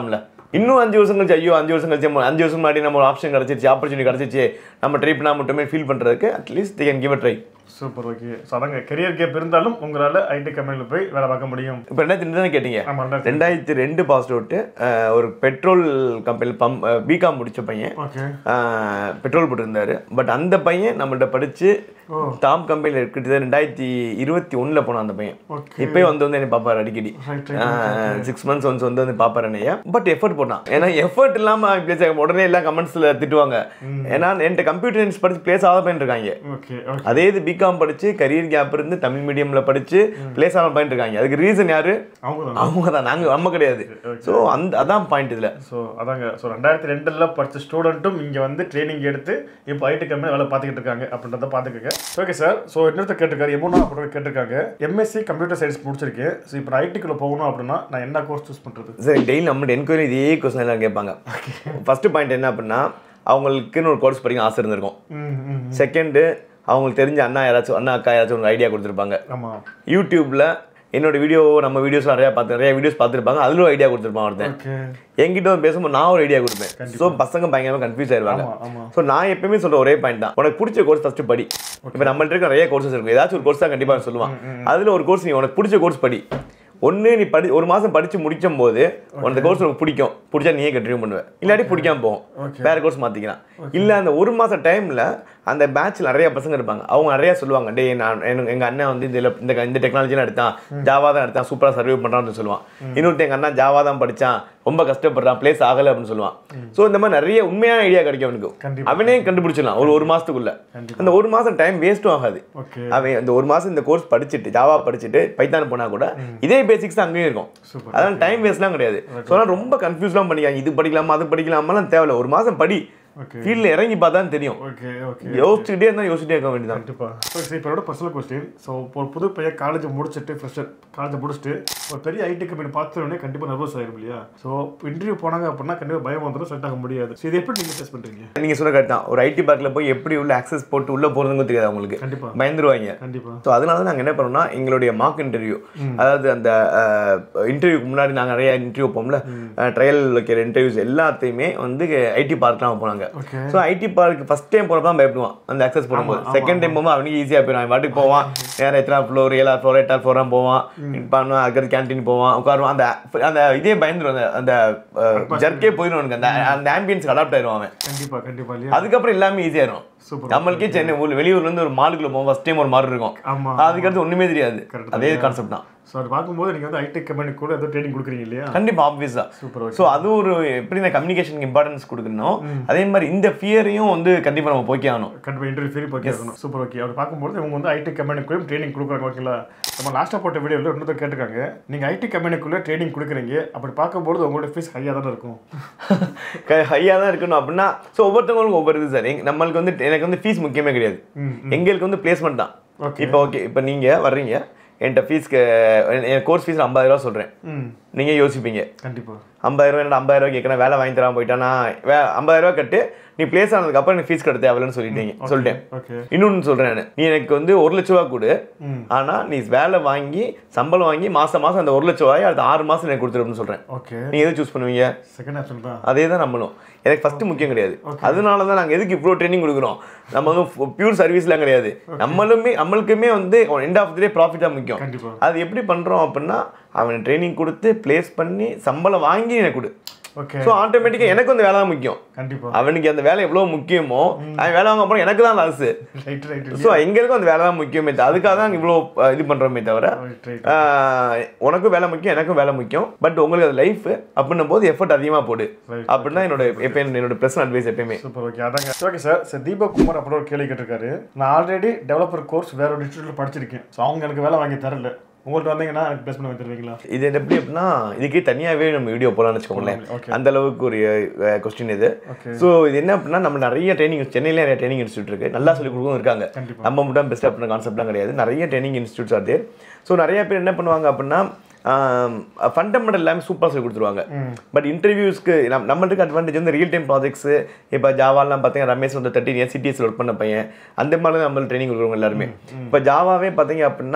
இன்னும் அஞ்சு வருஷம் கழிச்சு ஐயோ அஞ்சு வருஷம் கழிச்சு நம்ம அஞ்சு வருஷம் முன்னாடி நம்ம ஒரு ஆப்ஷன் கிடச்சிச்சு ஆப்பர்ச்சுனிட்டி கிடச்சிச்சு நம்ம ட்ரை பண்ணால் மட்டுமே ஃபீல் பண்ணுறதுக்கு at least the can give a try super okay so அதாங்க கெரியர் கேப் இருந்தாலும் உங்களால் ஐடி கம்பெனியில் போய் வேலை பார்க்க முடியும் இப்போ ரெண்டாயிரத்தி ரெண்டு தானே கேட்டீங்க ஆமாம் ரெண்டாயிரத்தி ரெண்டாயிரத்தி ரெண்டு பாஸ் அவுட்டு ஒரு பெட்ரோல் கம்பெனி பம்ப் பிகாம் முடிச்ச பையன் ஓகே ஆஹ் பெட்ரோல் போட்டிருந்தாரு பட் அந்த பையன் நம்மள்ட்ட படிச்சு ஓ. டாம் கம்பெனியில் இருக்கிறது ரெண்டாயிரத்தி இருபத்தி ஒண்ணுல போனான் அந்த பையன் ஓகே இப்போயே வந்து வந்து என்னை பார்ப்பாரு அடிக்கடி ரைட் சிக்ஸ் மந்த்ஸ் ஒன்ஸ் வந்து வந்து பார்ப்பாரு என்னைய பட் எஃபர்ட் போட்டான் ஏன்னா எஃபர்ட் இல்லாம place ஆக- உடனே எல்லாம் கமெண்ட்ஸ்ல திட்டுவாங்க ஏன்னா என்கிட்ட கம்ப்யூட்டர் சயின்ஸ் படிச்சு பிளேஸ் ஆகாத பையன் இருக்காங்க ஓகே ஓகே அதே இது பிகாம் படிச்சு கரியர் கேப் இருந்து தமிழ் மீடியம்ல படிச்சு பிளேஸ் ஆகாம பையன் இருக்காங்க அதுக்கு ரீசன் யாரு அவங்க தான் அவங்க தான் நாங்க நம்ம கிடையாது ஸோ அந்த அதான் பாயிண்ட் இதுல ஸோ அதாங்க ஸோ ரெண்டாயிரத்தி ரெண்டில் படித்த ஸ்டூடெண்ட்டும் இங்கே வந்து ட்ரைனிங் எடுத்து இப்போ ஐடி கம்பெனி வேலை பார்த்துக்கிட்டு இருக்காங்க அப்படின்றத பார்த்துக்கோங்க ஓகே சார் ஸோ இன்னொருத்த கேட்டிருக்காரு எமோனா அப்படின்னு கேட்டிருக்காங்க எம்எஸ்சி கம்ப்யூட்டர் சயின்ஸ் முடிச்சிருக்கேன் ஸோ இப்போ நான் ஐடிக்குள்ளே போகணும் அப்படின்னா நான் என்ன கோர்ஸ் சூஸ் பண்ணுறது சரி டெய்லி நம்ம என்கொயரி இதே கொஸ்டின் எல்லாம் கேட்பாங்க ஃபர்ஸ்ட் பாயிண்ட் என்ன அப்படின்னா அவங்களுக்குன்னு ஒரு கோர்ஸ் படிக்க ஆசை இருந்திருக்கும் ம் ம் செகண்டு அவங்களுக்கு தெரிஞ்ச அண்ணா யாராச்சும் அண்ணா அக்கா யாராச்சும் ஒரு ஐடியா கொடுத்துருப்பாங்க ஆமாம் யூடியூப்ல என்னோட வீடியோ நம்ம வீடியோஸ் நிறையா பார்த்து நிறைய வீடியோஸ் பார்த்துருப்பாங்க அதில் ஒரு ஐடியா கொடுத்துருப்பான் ஒருத்தன் ஓகே என்கிட்ட வந்து பேசும்போது நான் ஒரு ஐடியா கொடுப்பேன் ஸோ பசங்க பயங்கரமாக கன்ஃபியூஸ் ஆயிடுவாங்க ஆமாம் ஆமாம் ஸோ நான் எப்பயுமே சொல்ற ஒரே பாயிண்ட் தான் உனக்கு பிடிச்ச கோர்ஸ் ஃபஸ்ட்டு படி இப்போ நம்மள்ட்ட இருக்க நிறைய கோர்சஸ் இருக்கும் ஏதாச்சும் ஒரு கோர்ஸ் தான் கண்டிப்பாக சொல்லுவான் அதில் ஒரு கோர்ஸ் நீ உனக்கு பிடிச்ச கோர்ஸ் படி ஒன்று நீ படி ஒரு மாதம் படித்து முடிக்கும் போது உனக்கு கோர்ஸ் உனக்கு பிடிக்கும் பிடிச்சா நீயே கண்டினியூ பண்ணுவேன் இல்லாட்டி பிடிக்காம போகும் Okay. வேற கோர்ஸ் மாற்றிக்கலாம் இல்லை அந்த ஒரு மாதம் டைமில் அந்த பேட்ச்சில் நிறைய பசங்க இருப்பாங்க அவங்க நிறைய சொல்லுவாங்க டேய் நான் எனக்கு எங்கள் அண்ணன் வந்து இதில் இந்த இந்த டெக்னாலஜிலாம் எடுத்தான் ஜாவா தான் எடுத்தான் சூப்பராக சர்வே பண்ணுறான்னு சொல்லுவான் இன்னொருத்தன் எங்கள் அண்ணா ஜாவா தான் படித்தான் ரொம்ப கஷ்டப்படுறான் பிளேஸ் ஆகலை அப்படின்னு சொல்லுவான் ஸோ இந்த மாதிரி நிறைய உண்மையான ஐடியா கிடைக்கும் அவனுக்கு கண்டிப்பா. அவனே கண்டுபிடிச்சிடலாம் ஒரு ஒரு மாதத்துக்குள்ள கண்டிப்பா. அந்த ஒரு மாதம் டைம் வேஸ்ட்டும் ஆகாது ஓகே அவன் இந்த ஒரு மாதம் இந்த கோர்ஸ் படிச்சுட்டு ஜாவா படிச்சுட்டு பைத்தான் போனால் கூட இதே பேசிக்ஸ் தான் அங்கேயும் இருக்கும் சூப்பர் அதெல்லாம் டைம் வேஸ்ட்லாம் கிடையாது ஸோ அதெல்லாம் ரொம்ப கன்ஃபியூஸ்லாம் பண்ணிக்காங்க இது படிக்கலாமா அது படிக்கலாமாலாம் தேவையில்ல ஒரு மாதம் படி ஓகே ஃபீல்டில் இறங்கி பார்த்தா தான் தெரியும் ஓகே ஓகே யோசிச்சுக்கிட்டே இருந்தால் யோசிச்சுட்டே இருக்க வேண்டியதான் கண்டிப்பாக ஸோ இப்போ என்னோட பர்சனல் கொஸ்டின் ஸோ ஒரு புது பையன் காலேஜ் முடிச்சுட்டு ஃப்ரெஷர் காலேஜ் முடிச்சுட்டு ஒரு பெரிய ஐடி கம்பெனி பார்த்த உடனே கண்டிப்பாக நர்வஸ் ஆயிரும் இல்லையா ஸோ இன்டர்வியூ போனாங்க அப்படின்னா கண்டிப்பாக பயம் வந்துடும் செட் ஆக முடியாது ஸோ இதை எப்படி நீங்கள் ஃபேஸ் பண்ணுறீங்க நீங்கள் சொன்ன கரெக்ட் தான் ஒரு ஐடி பார்க்கில் போய் எப்படி உள்ள ஆக்சஸ் போட்டு உள்ளே போகிறதுங்க தெரியாது அவங்களுக்கு கண்டிப்பாக பயந்துருவாங்க கண்டிப்பாக ஸோ அதனால தான் நாங்கள் என்ன பண்ணோம்னா எங்களுடைய மார்க் இன்டர்வியூ அதாவது அந்த இன்டர்வியூக்கு முன்னாடி நாங்கள் நிறைய இன்டர்வியூ போவோம்ல ட்ரையல் வைக்கிற இன்டர்வியூஸ் எல்லாத்தையுமே வந்து ஐடி பார்க்லாம் போனாங்க okay so IT park first time போகிறப்ப தான் பயப்படுவான் அந்த அக்சஸ் போடும்போது செகண்ட் டைம் போகும்போது அவனுக்கு ஈஸியாக போயிடும் அவன் வாட்டுக்கு போவான் நேரம் எத்தனை ஃப்ளோர் ஏழாவது ஃப்ளோர் எட்டாவது ஃப்ளோர் தான் போவான் பண்ணுவான் அதுக்கடுத்து கேன்டீன் போவான் உட்காருவான் அந்த அந்த இதே பயந்துரும் அந்த அந்த ஜர்க்கே போயிடும் அவனுக்கு அந்த அந்த ஆம்பியன்ஸ்க்கு அடாப்ட் ஆயிடும் அவன் கண்டிப்பாக கண்டிப்பாக இல்லையா அதுக்கப்புறம் எல்லாமே ஈஸியாயிரும் சூப்பர் நம்மளுக்கே சென்னை ஊர் வெளியூர்ல இருந்து ஒரு மாலுக்குள்ள போவோம் ஃபர்ஸ்ட் டைம் ஒரு மாதிரி இருக்கும் ஆமாம் அதுக்கடுத்து ஒண்ணுமே தெரியாது Correct. அதே கான்செப்ட் தான் ஸோ அது பார்க்கும்போது நீங்கள் வந்து ஐடி கம்பெனி கூட ஏதோ ட்ரைனிங் கொடுக்குறீங்க இல்லையா கண்டிப்பா ஆப்வியஸா சூப்பர் ஓகே ஸோ அது ஒரு எப்படி இந்த கம்யூனிகேஷனுக்கு இம்பார்ட்டன்ஸ் கொடுக்கணும் அதே மாதிரி இந்த ஃபியரையும் வந்து கண்டிப்பா நம்ம போக்கே ஆகணும் கண்டிப்பாக இன்டர்வியூ ஃபீல் பண்ணி கேட்கணும் சூப்பர் ஓகே அப்படி பார்க்கும்போது இவங்க வந்து ஐடி கம்பெனிக்குள்ளேயும் ட்ரைனிங் கொடுக்குறாங்க ஓகேங்களா நம்ம லாஸ்ட்டாக போட்ட வீடியோவில் இன்னொருத்தர் கேட்டிருக்காங்க நீங்கள் ஐடி கம்பெனிக்குள்ளே ட்ரைனிங் கொடுக்குறீங்க அப்படி பார்க்கும்போது உங்களோட ஃபீஸ் ஹையாக தானே இருக்கும் ஹையாக தான் இருக்கணும் அப்படின்னா ஸோ ஒவ்வொருத்தவங்களுக்கும் ஒவ்வொரு இது சார் நம்மளுக்கு வந்து எனக்கு வந்து ஃபீஸ் முக்கியமே கிடையாது ம் எங்களுக்கு வந்து பிளேஸ்மெண்ட் தான் ஓகே இப்போ ஓகே இப்போ நீங்க வர்றீங்க என்கிட்ட ஃபீஸ்க்கு என் கோர்ஸ் ஃபீஸ் ஐம்பதாயிரம் ரூபா சொல்றேன் ம் நீங்க யோசிப்பீங்க கண்டிப்பாக ஐம்பதாயிரம் ரூபா என்னடா ஐம்பதாயிரம் ரூபா கேட்குறேன் வேலை வாங்கி தராம போயிட்டானா வே ஐம்பதாயிரம் ரூபா கட்டு நீ பிளேஸ் ஆனதுக்கப்புறம் எனக்கு ஃபீஸ் கட்ட தேவையில்லைன்னு சொல்லிட்டீங்க சொல்லிட்டேன் ஓகே இன்னொன்று சொல்கிறேன் நான் நீ எனக்கு வந்து ஒரு லட்ச ரூபா கொடு ம் ஆனால் நீ வேலை வாங்கி சம்பளம் வாங்கி மாதம் மாதம் அந்த ஒரு லட்ச ரூபாய் அடுத்த ஆறு மாதம் எனக்கு கொடுத்துருன்னு சொல்கிறேன் ஓகே நீ எது சூஸ் பண்ணுவீங்க செகண்ட் ஆப்ஷன் தான் அதே தான் நம்மளும் எனக்கு ஃபஸ்ட்டு முக்கியம் கிடையாது அதனால தான் நாங்கள் எதுக்கு இவ்வளோ ட்ரைனிங் கொடுக்குறோம் நம்ம வந்து பியூர் சர்வீஸ்லாம் கிடையாது நம்மளுமே நம்மளுக்குமே வந்து end of the day profit தான் முக்கியம் கண்டிப்பாக அது எப்படி பண்ணுறோம் அப்படின்னா அவனை ட்ரைனிங் கொடுத்து ப்ளேஸ் பண்ணி சம்பளம் வாங்கி எனக்கு கொடு ஓகே ஸோ ஆட்டோமேட்டிக்காக எனக்கு அந்த வேலை தான் முக்கியம் கண்டிப்பாக அவனுக்கு அந்த வேலை எவ்வளோ முக்கியமோ அவன் வேலை வாங்க போனால் எனக்கு தான் லாஸு ரைட் ரைட் ஸோ எங்களுக்கும் அந்த வேலை தான் முக்கியமே தவிர அதுக்காக தான் இவ்வளோ அஹ், இது பண்ணுறோமே தவிர ரைட் ரைட் ஆஹ், உனக்கும் வேலை முக்கியம் எனக்கும் வேலை முக்கியம் பட் உங்களுக்கு அது லைஃப் அப்படின்னும் போது எஃபர்ட் அதிகமாக போடு Right. அப்படின்னா என்னோட எப்பயும் என்னோட பிரச்சனை அட்வைஸ் எப்பயுமே சூப்பர் ஓகே அதாங்க okay sir sir Deepak Kumar அப்புறம் ஒரு கேள்வி கேட்டிருக்காரு நான் ஆல்ரெடி டெவலப்பர் கோர்ஸ் வேற ஒரு இன்ஸ்டியூட்டில் படிச்சிருக்கேன் ஸோ அவங்க எனக்கு வேலை வாங்கி தரல உங்கள்கிட்ட வந்தீங்கன்னா எனக்கு பிளேஸ் பண்ணி தருவீங்களா இது எப்படி அப்படின்னா இதுக்கே தனியாகவே நம்ம வீடியோ போகலாம்னு வச்சுக்கோங்களேன் ஓகே அந்த அளவுக்கு ஒரு கொஸ்டின் இது ஓகே ஸோ இது என்ன அப்படின்னா நம்ம நிறைய ட்ரைனிங் சென்னையில நிறைய ட்ரைனிங் இன்ஸ்டியூட் இருக்கு நல்லா சொல்லி கொடுக்கவும் இருக்காங்க கண்டிப்பா நம்ம மட்டும் பெஸ்ட் அப்படின்ற கான்செப்ட்லாம் கிடையாது நிறைய training institutes are there so நிறைய பேர் என்ன பண்ணுவாங்க அப்படின்னா ஃபண்டமெண்டல் எல்லாமே சூப்பராக சொல்லி கொடுத்துருவாங்க ம் பட் இன்டர்வியூஸ்க்கு நம்ம நம்மளுக்கு அட்வான்டேஜ் வந்து ரியல் டைம் ப்ராஜெக்ட்ஸ் இப்போ ஜாவாலாம் பார்த்தீங்கன்னா ரமேஷ் வந்து தேர்ட்டின் இயர்ஸ் சிடிஎஸ்ல ஒர்க் பண்ண பையன் அந்த மாதிரி தான் நம்மளுக்கு ட்ரைனிங் கொடுக்குறவங்க எல்லாருமே இப்போ ஜாவாவே பார்த்தீங்க அப்படின்னா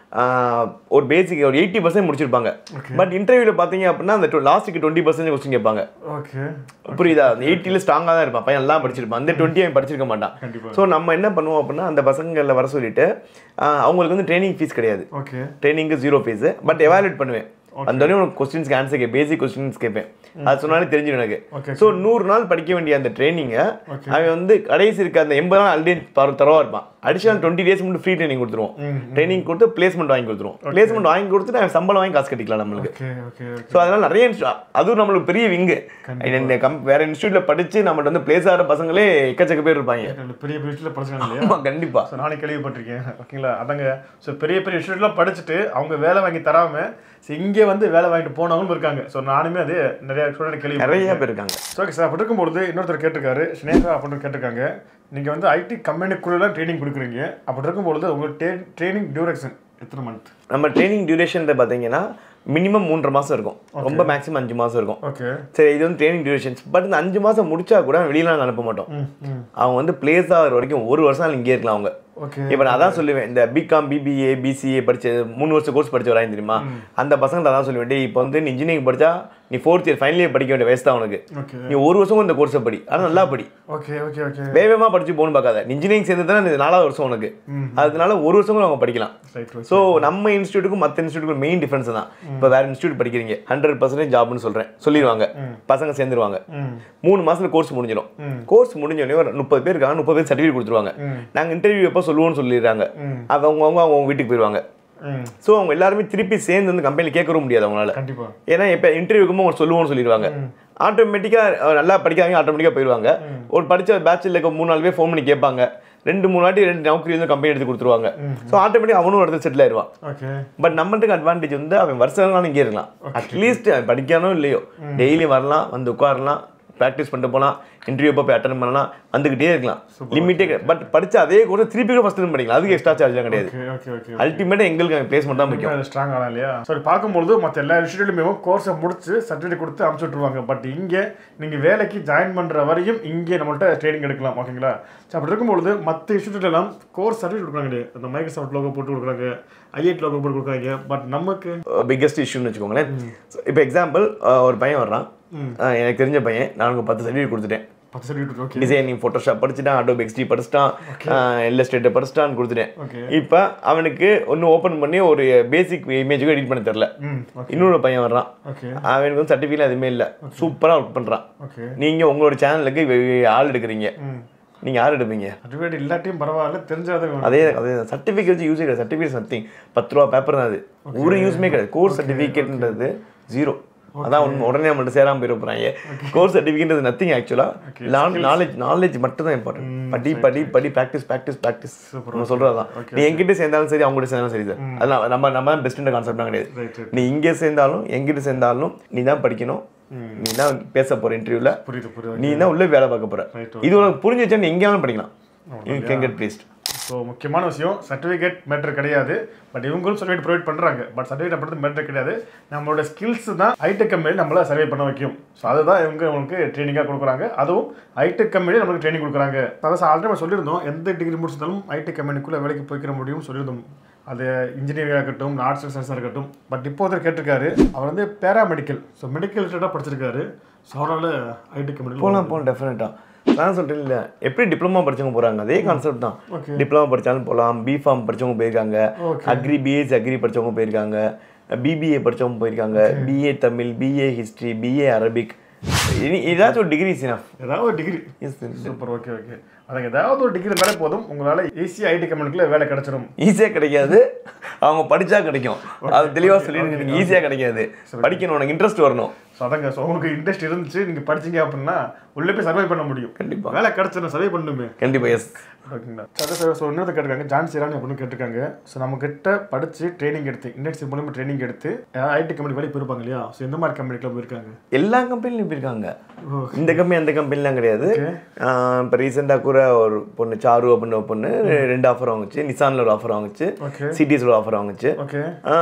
ஒரு பேசிக் ஒரு எயிட்டி பர்சன்ட் முடிச்சிருப்பாங்க பட் இன்டர்வியூவில் பார்த்தீங்க அப்படின்னா அந்த லாஸ்ட்டுக்கு டுவெண்ட்டி பர்சன்ட் கொஸ்டின் கேட்பாங்க ஓகே புரியுதா அந்த எயிட்டியில் ஸ்ட்ராங்காக தான் இருப்பான் பையன் எல்லாம் படிச்சிருப்பான் அந்த டுவெண்ட்டி அவன் படிச்சிருக்க மாட்டான் கண்டிப்பா. ஸோ நம்ம என்ன பண்ணுவோம் அப்படின்னா அந்த பசங்களை வர சொல்லிட்டு ஆஹ் அவங்களுக்கு வந்து ட்ரைனிங் ஃபீஸ் கிடையாது ஓகே ட்ரைனிங்க்கு ஜீரோ ஃபீஸ் பட் எவாலுவேட் பண்ணுவேன் அந்த வரையும் உனக்கு கொஸ்டின்ஸ்க்கு ஆன்சர் கே பேசிக் கொஸ்டின்ஸ் கேட்பேன் அது சொன்னாலே தெரிஞ்சிடும் எனக்கு Okay. ஸோ நூறு நாள் படிக்க வேண்டிய அந்த ட்ரைனிங்கை அவன் வந்து கடைசி இருக்க அந்த எண்பது நாள் ஆல்ரெடி தரவா இருப்பான் அடிஷனல் டுவெண்ட்டி டேஸ் மட்டும் ஃப்ரீ ட்ரைனிங் கொடுத்துருவோம் ட்ரைனிங் கொடுத்து பிளேஸ்மெண்ட் வாங்கி கொடுத்துருவோம் பிளேஸ்மெண்ட் வாங்கி கொடுத்துட்டு அவன் சம்பளம் வாங்கி காசு கட்டிக்கலாம் நம்மளுக்கு ஓகே ஓகே ஓகே ஸோ அதனால நிறைய insti- அதுவும் நம்மளுக்கு பெரிய விங்கு இந்த கம் வேற இன்ஸ்டியூட்ல படிச்சு நம்மள்ட்ட வந்து பிளேஸ் ஆகிற பசங்களே எக்கச்சக்க பேர் இருப்பாங்க பெரிய பெரிய விஷயத்தில் படிச்சாங்க இல்லையா ஆமா கண்டிப்பா ஸோ நானே கேள்விப்பட்டிருக்கேன் ஓகேங்களா அதாங்க ஸோ பெரிய பெரிய இன்ஸ்டியூட்லாம் படிச்சுட்டு அவங்க வேலை வாங்கி தராம ஸோ இங்கே வந்து வேலை வாங்கிட்டு போனவங்களும் இருக்காங்க ஸோ நானுமே அது நிறைய ஸ்டூடெண்ட் கேள்வி நிறைய பேர் இருக்காங்க ஸோ ஓகே சார் அப்படி இருக்கும்பொழுது இன்னொருத்தர் கேட்டிருக்காரு ஸ்னேகா அப்படின்னு கேட்டிருக்காங்க நீங்கள் வந்து ஐடி கம்பெனிக்குள்ளெல்லாம் ட்ரைனிங் கொடுக்குறீங்க அப்படி இருக்கும்பொழுது உங்கள் டே ட்ரைனிங் டியூரேஷன் எத்தனை மந்த் நம்ம ட்ரைனிங் டியூரேஷன் பார்த்தீங்கன்னா மினிமம் மூன்றரை மாசம் இருக்கும் ரொம்ப மேக்ஸிமம் அஞ்சு மாசம் இருக்கும் ஓகே சரி இது வந்து ட்ரைனிங் டியூரேஷன்ஸ் பட் இந்த அஞ்சு மாசம் முடிச்சா கூட வெளியில நாங்க அனுப்ப மாட்டோம் ம் ம் அவங்க வந்து பிளேஸ் ஆகிற வரைக்கும் ஒரு வருஷம் இங்கே இருக்கலாம் அவங்க ஓகே இப்போ நான் அதான் சொல்லுவேன் இந்த பிகாம் பிபிஏ பிசிஏ படிச்ச மூணு வருஷம் கோர்ஸ் படிச்ச வராங்க தெரியுமா அந்த பசங்க அதான் சொல்லுவேன் டேய் இப்போ வந்து நீ இன்ஜினியரிங் படிச்சா நீ ஃபோர்த் இயர் ஃபைனல் இயர் படிக்க வேண்டிய வயசு தான் உனக்கு ஓகே நீ ஒரு வருஷம் இந்த கோர்ஸை படி ஆனால் நல்லா படி ஓகே ஓகே ஓகே வேகமாக படிச்சு போகணும்னு பார்க்காத இன்ஜினியரிங் சேர்ந்து தான் இந்த நாலாவது வருஷம் உனக்கு ம். அதனால ஒரு வருஷம் கூட அவங்க படிக்கலாம் ரைட் ரைட் ஸோ நம்ம இன்ஸ்டியூட்டுக்கும் மற்ற இன்ஸ்டியூட்டுக்கும் மெயின் டிஃபரன்ஸ் தான் இப்போ வேற இன்ஸ்டியூட் படிக்கிறீங்க ஹண்ட்ரட் பர்சன்டேஜ் ஜாப்னு சொல்கிறேன் சொல்லிடுவாங்க பசங்க சேர்ந்துருவாங்க ம் மூணு மாசத்துல கோர்ஸ் முடிஞ்சிடும் கோர்ஸ் முடிஞ்சோடனே ஒரு முப்பது பேர் இருக்காங்க முப்பது பேர் சர்டிஃபிகேட் கொடுத்துருவாங்க நாங்கள் இன்டர்வியூ எப்போ சொல்லுவோம்னு சொல்லிடுறாங்க அது அவங்கவுங்க அவங்க வீட்டுக்கு போயிடுவாங்க ம் ஸோ அவங்க எல்லாருமே திருப்பி சேர்ந்து வந்து கம்பெனியில் கேட்கவும் முடியாது அவங்களால கண்டிப்பாக ஏன்னா இப்போ இன்டர்வியூக்கும் அவங்க சொல்லுவோம்னு சொல்லிடுவாங்க ஆட்டோமேட்டிக்காக நல்லா படிக்காதவங்க ஆட்டோமேட்டிக்காக போயிடுவாங்க ஒரு படிச்ச பேட்சில் இருக்க மூணு நாலு பேர் ஃபோன் பண்ணி கேட்பாங்க ரெண்டு மூணு வாட்டி ரெண்டு நௌக்கரி வந்து கம்பெனி எடுத்து கொடுத்துருவாங்க ஸோ ஆட்டோமேட்டிக் அவனும் ஒரு இடத்துல செட்டில் ஆயிடுவான் ஓகே பட் நம்மளுக்கு அட்வான்டேஜ் வந்து அவன் வருஷம் இங்கே இருக்கலாம் அட்லீஸ்ட் அவன் படிக்கானோ இல்லையோ டெய்லி வரலாம் வந்து உட்காரலாம் ப்ராக்டிஸ் பண்ணிட்டு போகலாம் இன்டர்வியூ போய் அட்டன் பண்ணலாம் வந்துக்கிட்டே இருக்கலாம் லிமிட்டே பட் படிச்ச அதே கூட திருப்பி கூட ஃபஸ்ட் பண்ணிக்கலாம் அதுக்கு எக்ஸ்ட்ரா சார்ஜ் கிடையாது ஓகே ஓகே ஓகே அல்டிமேட்டாக எங்களுக்கு பிளேஸ்மெண்ட் தான் முக்கியம் ஸ்ட்ராங் ஆகலாம் இல்லையா சரி பார்க்கும்பொழுது மற்ற எல்லா இன்ஸ்டியூட்லையுமே கோர்ஸை முடிச்சு சர்டிஃபிகேட் கொடுத்து அனுப்பிச்சு விட்ருவாங்க பட் இங்கே நீங்கள் வேலைக்கு ஜாயின் பண்ணுற வரையும் இங்கே நம்மள்ட்ட ட்ரைனிங் எடுக்கலாம் ஓகேங்களா சரி அப்படி இருக்கும்பொழுது மற்ற இன்ஸ்டியூட்ல எல்லாம் கோர்ஸ் சர்டிஃபிகேட் கொடுக்குறாங்க இல்லையா அந்த மைக்ரோசாஃப்ட் லோகோ போட்டு கொடுக்குறாங்க ஐஐடி லோகோ போட்டு கொடுக்குறாங்க பட் நமக்கு பிக்கஸ்ட் இஷ்யூன்னு வச்சுக்கோங்களேன் இப்போ எக்ஸாம்பிள் ஒரு பையன் வர்றான் அஹ் எனக்கு தெரிஞ்ச பையன் நான் உனக்கு பத்து சர்டிஃபிகேட் கொடுத்துட்டேன் பத்து சர்டிஃபிகேட் ஓகே டிசைனிங் ஃபோட்டோஷாப் படிச்சுட்டான் அடோப் எக்ஸ்டி படிச்சிட்டான் இல்லஸ்ட்ரேட்டர் படிச்சிட்டான்னு கொடுத்துட்டேன் ஓகே இப்போ அவனுக்கு ஒன்று ஓப்பன் பண்ணி ஒரு பேசிக் இமேஜுக்கு எடிட் பண்ண தெரில ம் ஓகே இன்னொரு பையன் வர்றான் ஓகே அவனுக்கு வந்து சர்டிஃபிகேட் எதுவுமே இல்லை சூப்பராக ஒர்க் பண்ணுறான் ஓகே நீங்கள் உங்களோட சேனலுக்கு ஆள் எடுக்கிறீங்க ம் நீங்கள் யார் எடுப்பீங்க சர்டிஃபிகேட் இல்லாட்டியும் பரவாயில்ல தெரிஞ்சாதான் வேணும். அதே அதே சர்டிஃபிகேட் வச்சு யூஸே கிடையாது சர்டிஃபிகேட் சம்திங் பத்து ரூபா பேப்பர் தான் அது ஒரு யூஸ்மே கிடையாது கோர்ஸ் சர்டிஃபிகேட்ன்றது ஜீரோ அதான் உண்மை உடனே நம்மள்ட்ட சேராம போயிட போறாங்க கோர்ஸ் சர்டிஃபிகேட் நத்திங் ஆக்சுவலாக நாலேஜ் நாலேஜ் மட்டும் தான் இம்பார்ட்டன்ட் படி படி படி ப்ராக்டிஸ் ப்ராக்டிஸ் ப்ராக்டிஸ் நம்ம சொல்றதுதான் நீ எங்கிட்ட சேர்ந்தாலும் சரி அவங்க சேர்ந்தாலும் சரி சார் அதெல்லாம் நம்ம நம்ம தான் பெஸ்ட்ன்ற கான்செப்ட்லாம் கிடையாது ரைட் ரைட் நீ இங்கே சேர்ந்தாலும் எங்கிட்ட சேர்ந்தாலும் நீ தான் படிக்கணும் நீ தான் பேச போற இன்டர்வியூல புரியுது புரியுது நீ தான் உள்ளே வேலை பார்க்க போற Right, இது உனக்கு புரிஞ்சு வச்சா நீ எங்கேயாலும் படிக்கலாம் you can get placed so முக்கியமான விஷயம் சர்டிஃபிகேட் மேட்டர் கிடையாது பட் இவங்களும் சர்டிஃபிகேட் ப்ரொவைட் பண்ணுறாங்க பட் சர்டிஃபிகேட் அப்படின்றது மேட்டர் கிடையாது நம்மளோட ஸ்கில்ஸ் தான் ஐடெக் கம்பெனி நம்மள சர்வே பண்ண வைக்கும் ஸோ அதுதான் இவங்க உங்களுக்கு ட்ரைனிங்காக கொடுக்குறாங்க அதுவும் ஐடெக் கம்பெனி நம்மளுக்கு ட்ரைனிங் கொடுக்குறாங்க அதான் ஆல்ரெடி நம்ம சொல்லியிருந்தோம் எந்த டிகிரி முடிச்சிருந்தாலும் ஐடெக் கம்பெனிக்குள்ளே வேலைக்கு போய்க்கிற முடியும் சொல்லியிருந்தோம் அது இன்ஜினியரிங்காக இருக்கட்டும் ஆர்ட்ஸ் அண்ட் சயின்ஸாக இருக்கட்டும் பட் இப்போ ஒருத்தர் கேட்டிருக்காரு அவர் வந்து பேராமெடிக்கல் ஸோ மெடிக்கல் ரிலேட்டடாக படிச்சிருக்காரு ஸோ அவரால் ஐடி கம்பெனி போகலாம் போகலாம் டெஃபினட்டாக நான் சொல்கிறேன் இல்லை எப்படி டிப்ளமா படிச்சவங்க போகிறாங்க அதே கான்செப்ட் தான் Okay. டிப்ளமா படித்தாலும் போகலாம் பிஃபார்ம் படிச்சவங்க போயிருக்காங்க Okay. அக்ரி பிஎஸ்சி அக்ரி படிச்சவங்க போயிருக்காங்க பிபிஏ படிச்சவங்க போயிருக்காங்க BA Tamil BA history BA Arabic இனி ஏதாச்சும் ஒரு டிகிரி சினாஃப் ஏதாவது ஒரு டிகிரி சூப்பர் ஓகே ஓகே அதுக்கு ஏதாவது ஒரு டிகிரி இருந்தாலே போதும் உங்களால் ஈஸியாக ஐடி கம்பெனிக்குள்ளே வேலை கிடைச்சிடும் ஈஸியாக கிடைக்காது அவங்க படிச்சா கிடைக்கும் அது தெளிவாக சொல்லிடுங்க நீங்கள் ஈஸியாக கிடைக்காது படிக்கணும் உனக்கு இன்ட்ரெஸ்ட் வரணும் ஸோ அதாங்க ஸோ உங்களுக்கு இன்ட்ரெஸ்ட் இருந்துச்சு நீங்கள் படிச்சீங்க அப்படின்னா உள்ளே போய் சர்வை பண்ண முடியும் கண்டிப்பா. வேலை கிடைச்சிடும் சர்வை பண்ணுமே கண்டிப்பாக எஸ் ஓகேங்களா சரி சார் ஸோ இன்னொரு கேட்டிருக்காங்க ஜான் சிரானி அப்படின்னு கேட்டிருக்காங்க ஸோ நம்ம கிட்ட படிச்சு ட்ரைனிங் எடுத்து இண்டஸ்ட்ரி மூலமாக ட்ரைனிங் எடுத்து ஐடி கம்பெனி வேலைக்கு போயிருப்பாங்க இல்லையா ஸோ எந்த மாதிரி கம்பெனிக்குள்ள போயிருக்காங்க எல்லா கம்பெனிலையும் போயிருக்காங்க ஓ. இந்த கம்பெனி அந்த கம்பெனிலாம் கிடையாது இப்போ ரீசெண்டாக கூட ஒரு பொண்ணு சாரு அப்படின்னு ஒரு பொண்ணு ரெண்டு ஆஃபர் வாங்குச்சு நிசானில் ஒரு ஆஃபர் வாங்குச்சு ஓகே சிட்டிஸில் ஒரு ஆஃபர் வாங்குச்சு ஓகே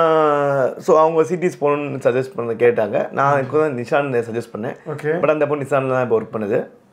ஸோ அவங்க சிட்டிஸ் போகணும்னு சஜஸ்ட் பண்ண கேட்டாங்க நான் இப்போ தான் நிஷான் சஜஸ்ட் பண்ணேன் ஓகே பட் அந்த பொண்ணு நிசானில் தான் இப்போ ஒர்க் பண்ணுது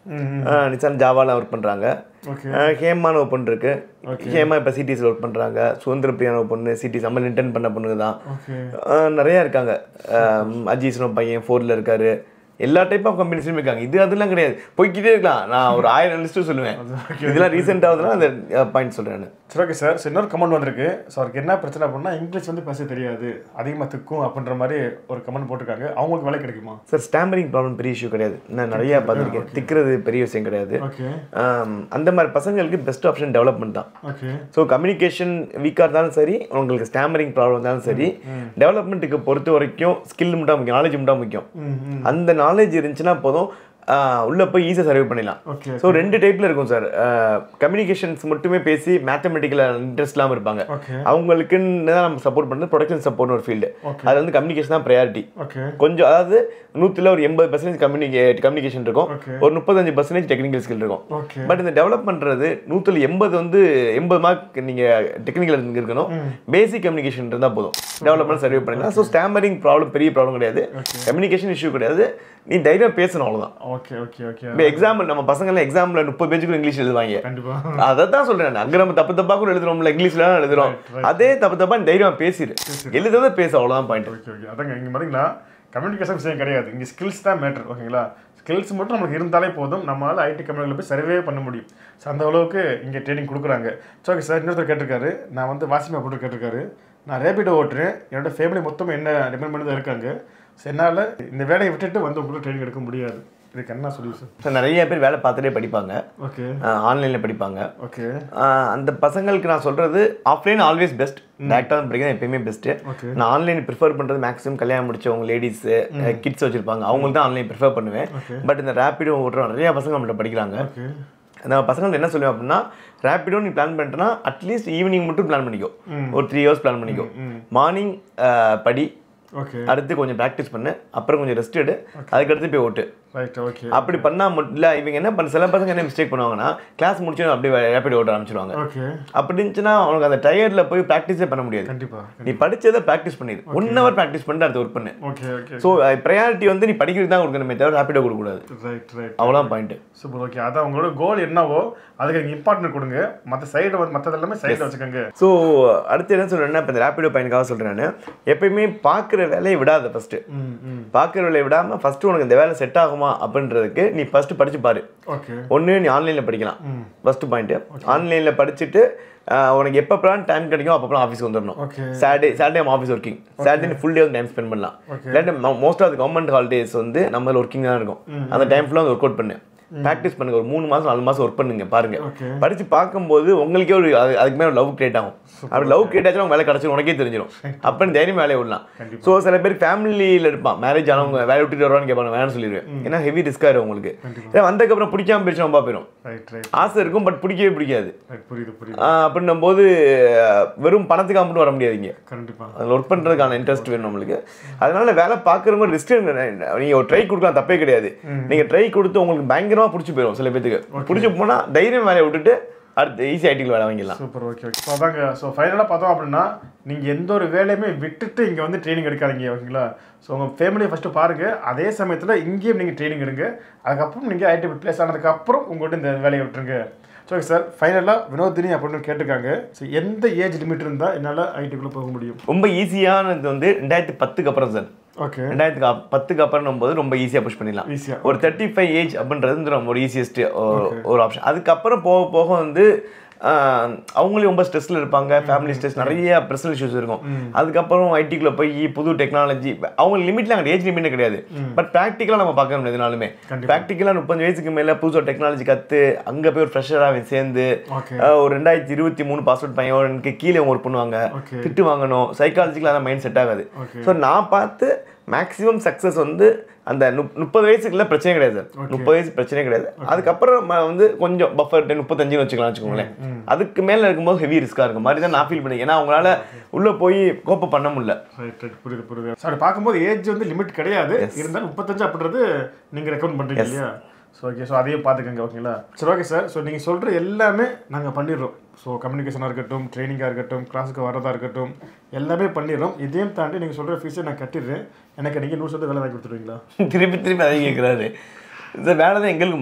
நிசான் ஜாவால ஒர்க் பண்ணுறாங்க ஓகே ஹேமான்னு ஒரு பொண்ணு இருக்கு ஹேமா இப்போ சிடிஸில் ஒர்க் பண்ணுறாங்க சுதந்திர பிரியான ஒரு பொண்ணு சிடிஸ் நம்ம இன்டர்ன் பண்ண பொண்ணுங்க தான் ஓகே ஆஹ் நிறைய இருக்காங்க ஆஹ் அஜீஸ்னோ பையன் ஃபோர்டில் இருக்காரு எல்லா டைப் ஆஃப் கம்பெனிஸும் இருக்காங்க இது அதெல்லாம் கிடையாது போய்க்கிட்டே இருக்கலாம் நான் ஒரு ஆயிரம் லிஸ்ட்டு சொல்லுவேன் இதெல்லாம் ரீசெண்ட் ஆகுதுன்னா அந்த பாயிண்ட் சொல்கிறேன் சரி ஓகே சார் ஸோ இன்னொரு கமெண்ட் வந்திருக்கு ஸோ அவருக்கு என்ன பிரச்சனை அப்படின்னா இங்கிலீஷ் வந்து பேச தெரியாது அதிகமாக திக்கும் அப்படின்ற மாதிரி ஒரு கமெண்ட் போட்டிருக்காங்க அவங்களுக்கு வேலை கிடைக்குமா சார் ஸ்டாம்பரிங் ப்ராப்ளம் பெரிய இஷ்யூ கிடையாது நான் நிறையா பார்த்துருக்கேன் திக்கிறது பெரிய விஷயம் கிடையாது ஓகே ஆம், அந்த மாதிரி பசங்களுக்கு பெஸ்ட் ஆப்ஷன் டெவலப்மெண்ட் தான் ஓகே ஸோ கம்யூனிகேஷன் வீக்காக இருந்தாலும் சரி உங்களுக்கு ஸ்டாமரிங் ப்ராப்ளம் இருந்தாலும் சரி டெவலப்மெண்ட்டுக்கு பொறுத்த வரைக்கும் ஸ்கில் மட்டும் முக்கியம் நாலேஜ் மட்டும் முக்கியம் ம் ம் அந்த நாலேஜ் இருந்துச்சுன்னா போதும் ஆஹ், உள்ள போய் ஈஸியாக சர்வே பண்ணிடலாம் ஓகே ஸோ ரெண்டு டைப்பில் இருக்கும் சார் கம்யூனிகேஷன்ஸ் மட்டுமே பேசி மேத்தமெட்டிக்கல் இன்ட்ரெஸ்ட் இல்லாமல் இருப்பாங்க ஓகே அவங்களுக்குன்னு தான் நம்ம சப்போர்ட் பண்ணுறது ப்ரொடக்ஷன் சப்போர்ட்னு ஒரு ஃபீல்டு Okay. அது வந்து கம்யூனிகேஷன் தான் ப்ரையாரிட்டி ஓகே கொஞ்சம் அதாவது நூற்றில் ஒரு எண்பது பர்சன்டேஜ் கம்யூனிகே கம்யூனிகேஷன் இருக்கும் Okay. ஒரு முப்பத்தஞ்சு பர்சன்டேஜ் டெக்னிக்கல் ஸ்கில் இருக்கும் ஓகே பட் இந்த டெவலப் பண்ணுறது நூற்றில் எண்பது வந்து எண்பது மார்க் நீங்கள் டெக்னிக்கல் இருக்கணும் பேசிக் கம்யூனிகேஷன் இருந்தால் போதும் டெவலப்மெண்ட் சர்வே பண்ணிக்கலாம் ஸோ ஸ்டாமரிங் ப்ராப்ளம் பெரிய ப்ராப்ளம் கிடையாது கம்யூனிகேஷன் இஷ்யூ கிடையாது நீ தைரியம் பேசணும் அவ்வளோதான் ஓகே ஓகே ஓகே இப்போ எக்ஸாம்பிள் நம்ம பசங்களாம் எக்ஸாமில் முப்பது பேஜுக்கு இங்கிலீஷ் எழுதுவாங்க கண்டிப்பா அதை தான் சொல்கிறேன் அங்கே நம்ம தப்பு தப்பாக கூட எழுதுறோம்ல இங்கிலீஷ்ல தான் எழுதுறோம் அதே தப்பு தப்பா நீ தைரியமா பேசிடு எழுதுறத பேச அவ்வளோதான் பாயிண்ட் ஓகே ஓகே அதாங்க இங்கே பார்த்தீங்கன்னா கம்யூனிகேஷன் விஷயம் கிடையாது இங்கே ஸ்கில்ஸ் தான் மேட்ரு ஓகேங்களா ஸ்கில்ஸ் மட்டும் நமக்கு இருந்தாலே போதும் நம்மளால் ஐடி கம்பெனியில் போய் சர்வே பண்ண முடியும் ஸோ அந்த அளவுக்கு இங்கே ட்ரைனிங் கொடுக்குறாங்க ஸோ ஓகே சார் இன்னொருத்தர் கேட்டிருக்காரு நான் வந்து வாசிமா போட்டு கேட்டிருக்காரு நான் ரேபிடோ ஓட்டுறேன் என்னோட ஃபேமிலி மொத்தம் என்ன டிபெண்ட் பண்ணி தான் இருக்காங்க ஸோ என்னால் இந்த வேலையை விட்டுட்டு வந்து உங்களுக்கு ட்ரைனிங் எடுக்க முடியாது இதுக்கு என்ன சொல்யூஷன் ஸோ நிறைய பேர் வேலை பார்த்துட்டே படிப்பாங்க ஓகே ஆன்லைனில் படிப்பாங்க ஓகே ஆஹ் அந்த பசங்களுக்கு நான் சொல்கிறது ஆஃப்லைன் ஆல்வேஸ் பெஸ்ட் டேரக்டாக படிக்கிறது எப்பயுமே பெஸ்ட்டு ஓகே நான் ஆன்லைன் ப்ரிஃபர் பண்ணுறது மேக்ஸிமம் கல்யாணம் முடிச்சவங்க லேடிஸு கிட்ஸ் வச்சுருப்பாங்க அவங்களுக்கு தான் ஆன்லைன் ப்ரிஃபர் பண்ணுவேன் Okay. பட் இந்த ரேப்பிடோ ஓட்டுற நிறைய பசங்க நம்மள்ட்ட படிக்கிறாங்க ஓகே நான் பசங்கள்ட்ட என்ன சொல்லுவேன் அப்படின்னா ரேப்பிடோ நீ பிளான் பண்ணிட்டேன்னா அட்லீஸ்ட் ஈவினிங் மட்டும் பிளான் பண்ணிக்கோ ஒரு த்ரீ ஹவர்ஸ் பிளான் பண்ணிக்கோ மார்னிங் படி ஓகே அடுத்து கொஞ்சம் ப்ராக்டிஸ் பண்ணு அப்புறம் கொஞ்சம் ரெஸ்ட் எடு அதுக்கடுத்து போய் ஓட்டு ரைட் ஓகே அப்படி பண்ணா மட்டும் இல்லை இவங்க என்ன பண்ண சில பசங்க என்ன மிஸ்டேக் பண்ணுவாங்கன்னா கிளாஸ் முடிச்சு அப்படியே ரேப்பிட் ஓட்ட ஆரம்பிச்சிருவாங்க ஓகே அப்படி இருந்துச்சுன்னா அவனுக்கு அந்த டயர்டில் போய் ப்ராக்டிஸே பண்ண முடியாது கண்டிப்பாக நீ படிச்சதை ப்ராக்டிஸ் பண்ணிடு ஒன் ஹவர் ப்ராக்டிஸ் பண்ணிட்டு அடுத்து ஒர்க் பண்ணு ஓகே ஓகே ஸோ ப்ரையாரிட்டி வந்து நீ படிக்கிறது தான் கொடுக்கணுமே தவிர ரேப்பிடோ கொடுக்கக்கூடாது ரைட் ரைட் அவ்வளோதான் பாயிண்ட் சூப்பர் ஓகே அதான் உங்களோட கோல் என்னவோ அதுக்கு நீங்கள் இம்பார்ட்டன்ட் கொடுங்க மற்ற சைடு வந்து மற்றது எல்லாமே சைடில் வச்சுக்கோங்க ஸோ அடுத்து என்ன சொல்கிறேன்னா இப்போ இந்த ரேப்பிடோ பையனுக்காக சொல்கிறேன் நான் எப்பயுமே பார்க்குற வேலையை விடாத ஃபஸ்ட்டு ம் ம் பார்க்குற வேலையை விடாமல் ஃபஸ்ட்டு உனக்கு இந்த வேலை செட் ஆகுமா அப்படின்றதுக்கு நீ ஃபஸ்ட்டு படிச்சு பாரு ஓகே ஒன்று நீ ஆன்லைனில் படிக்கலாம் ஃபஸ்ட்டு பாயிண்ட்டு ஆன்லைனில் படிச்சுட்டு ஆஹ், உனக்கு எப்பப்பெல்லாம் டைம் கிடைக்கும் அப்பப்பெல்லாம் ஆஃபீஸ் வந்துடணும் okay Saturday Saturday office working Saturday full day வந்து டைம் ஸ்பெண்ட் பண்ணலாம் இல்லாட்டி மோஸ்ட் ஆஃப் கவர்மெண்ட் ஹாலிடேஸ் வந்து நம்ம ஒர்க்கிங் தான் இருக்கும் அந்த டைம் ஃபுல்லாக வந்து ஒர்க் அவுட் பண்ணு ப்ராக்டிஸ் பண்ணுங்க ஒரு மூணு மாதம் நாலு மாதம் ஒர்க் பண்ணுங்க பாருங்க ஓகே படிச்சு பார்க்கும்போது உங்களுக்கே ஒரு அது அதுக்கு மேலே லவ் கிரியேட் ஆகும் அப்படி லவ் கிரியேட் ஆச்சுன்னா உங்க வேலை கிடச்சிடும் உனக்கே தெரிஞ்சிடும் அப்போ நீ தைரியம் வேலையை விடலாம் கண்டிப்பா. ஸோ சில பேர் ஃபேமிலியில் இருப்பான் மேரேஜ் ஆனவங்க வேலை விட்டுட்டு வருவான்னு கேட்பாங்க வேணும்னு சொல்லிடுவேன் ஏன்னா ஹெவி ரிஸ்க் ஆயிரும் உங்களுக்கு ஏன்னா வந்ததுக்கப்புறம் பிடிக்காம போயிடுச்சு ரொம்ப போயிடும் ரைட் ரைட் ஆசை இருக்கும் பட் பிடிக்கவே பிடிக்காது ரைட் புரியுது புரியுது ஆஹ் அப்படின்னும் போது அஹ், வெறும் பணத்துக்காக மட்டும் வர முடியாதுங்க கண்டிப்பா அதில் ஒர்க் பண்ணுறதுக்கான இன்ட்ரெஸ்ட் வேணும் நம்மளுக்கு அதனால வேலை பார்க்குறவங்க ரிஸ்க் நீங்கள் ஒரு ட்ரை கொடுக்கலாம் தப்பே கிடையாது நீங்கள் ட்ரை கொடுத்து உங்களுக்கு பயங்கரமாக பிடிச்சி போயிடும் சில பேத்துக்கு பிடிச்சி போனால் தைரியம் வேலையை விட்டுட்டு அடுத்து ஈஸி ஐடியில் வேலை வாங்கிடலாம் சூப்பர் ஓகே ஓகே ஸோ அதாங்க ஸோ ஃபைனலாக பார்த்தோம் அப்படின்னா நீங்கள் எந்த ஒரு வேலையுமே விட்டுட்டு இங்கே வந்து ட்ரைனிங் எடுக்காதீங்க ஓகேங்களா ஸோ உங்கள் ஃபேமிலியை ஃபஸ்ட்டு பாருங்கள் அதே சமயத்தில் இங்கேயும் நீங்கள் ட்ரைனிங் எடுங்க அதுக்கப்புறம் நீங்கள் ஐடி ப்ளேஸ் ஆனதுக்கப்புறம் உங்கள்கிட்ட இந்த வேலையை விட்டுருங்க ஸோ ஓகே சார் ஃபைனலாக வினோதினி அப்படின்னு கேட்டிருக்காங்க ஸோ எந்த ஏஜ் லிமிட் இருந்தால் என்னால் ஐடிக்குள்ளே போக முடியும் ரொம்ப ஈஸியானது வந்து ரெண்டாயிரத்தி பத்துக்கு அப்புறம் சார் ஓகே ரெண்டாயிரத்துக்கு அப்- பத்துக்கு அப்புறம் போது ரொம்ப ஈஸியாக புஷ் பண்ணிடலாம் ஈஸியாக ஒரு தேர்ட்டி ஃபைவ் ஏஜ் அப்படின்றது வந்து ரொம்ப ஒரு ஈஸியஸ்ட் ஒரு ஆப்ஷன் அதுக்கப்புறம் போக போக வந்து ஆஹ், அவங்களே ரொம்ப ஸ்ட்ரெஸ்ல இருப்பாங்க ஃபேமிலி ஸ்ட்ரெஸ் நிறைய பர்சனல் இஷ்யூஸ் இருக்கும் அதுக்கப்புறம் ஐடிக்குள்ள போய் புது டெக்னாலஜி அவங்க லிமிட்ல அங்கே ஏஜ் லிமிட் கிடையாது பட் ப்ராக்டிக்கலாக நம்ம பார்க்க முடியாது எதுனாலுமே ப்ராக்டிக்கலாக முப்பது வயசுக்கு மேலே புதுசாக டெக்னாலஜி கற்று அங்கே போய் ஒரு ஃப்ரெஷராக சேர்ந்து ஓகே ஆஹ், ஒரு ரெண்டாயிரத்தி இருபத்தி மூணு பாஸ்வேர்ட் பையனுக்கு கீழே அவங்க ஒர்க் பண்ணுவாங்க ஓகே திட்டு வாங்கணும் சைக்காலஜிக்கலாக அந்த மைண்ட் செட் ஆகாது ஓகே ஸோ நான் பார்த்து மேக்ஸிமம் சக்ஸஸ் வந்து அந்த முப் முப்பது வயசுக்குள்ள பிரச்சனை கிடையாது சார் முப்பது வயசு பிரச்சனை கிடையாது அதுக்கப்புறம் நம்ம வந்து கொஞ்சம் பஃபர் முப்பத்தஞ்சுன்னு வச்சுக்கலாம் வச்சுக்கோங்களேன் அதுக்கு மேலே இருக்கும்போது ஹெவி ரிஸ்க்காக இருக்கும் மாதிரி தான் நான் ஃபீல் பண்ணி ஏன்னா அவங்களால உள்ளே போய் கோப்பை பண்ண முடியல ரைட் ரைட் புரியுது புரியுது ஸோ அப்படி பார்க்கும்போது ஏஜ் வந்து லிமிட் கிடையாது இருந்தாலும் முப்பத்தஞ்சு அப்படின்றது நீங்கள் ரெக்கமெண்ட் பண்ணுறீங்க இல்லையா ஸோ ஓகே ஸோ அதையும் பார்த்துக்கங்க ஓகேங்களா சரி ஓகே சார் ஸோ நீங்கள் சொல்கிற எல்லாமே நாங்கள் பண்ணிடுறோம் ஸோ கம்யூனிகேஷனாக இருக்கட்டும் ட்ரைனிங்காக இருக்கட்டும் கிளாஸுக்கு வரதா இருக்கட்டும் எல்லாமே பண்ணிடுறோம் இதையும் தாண்டி நீங்கள் சொல்கிற ஃபீஸை நான் கட்டிடுறேன் எனக்கு நீங்கள் நூறு சதவீதம் வேலை வாங்கி கொடுத்துருவீங்களா திருப்பி திருப்பி அதை கேட்குறாரு இந்த வேலை தான் எங்களுக்கு முக்கியம்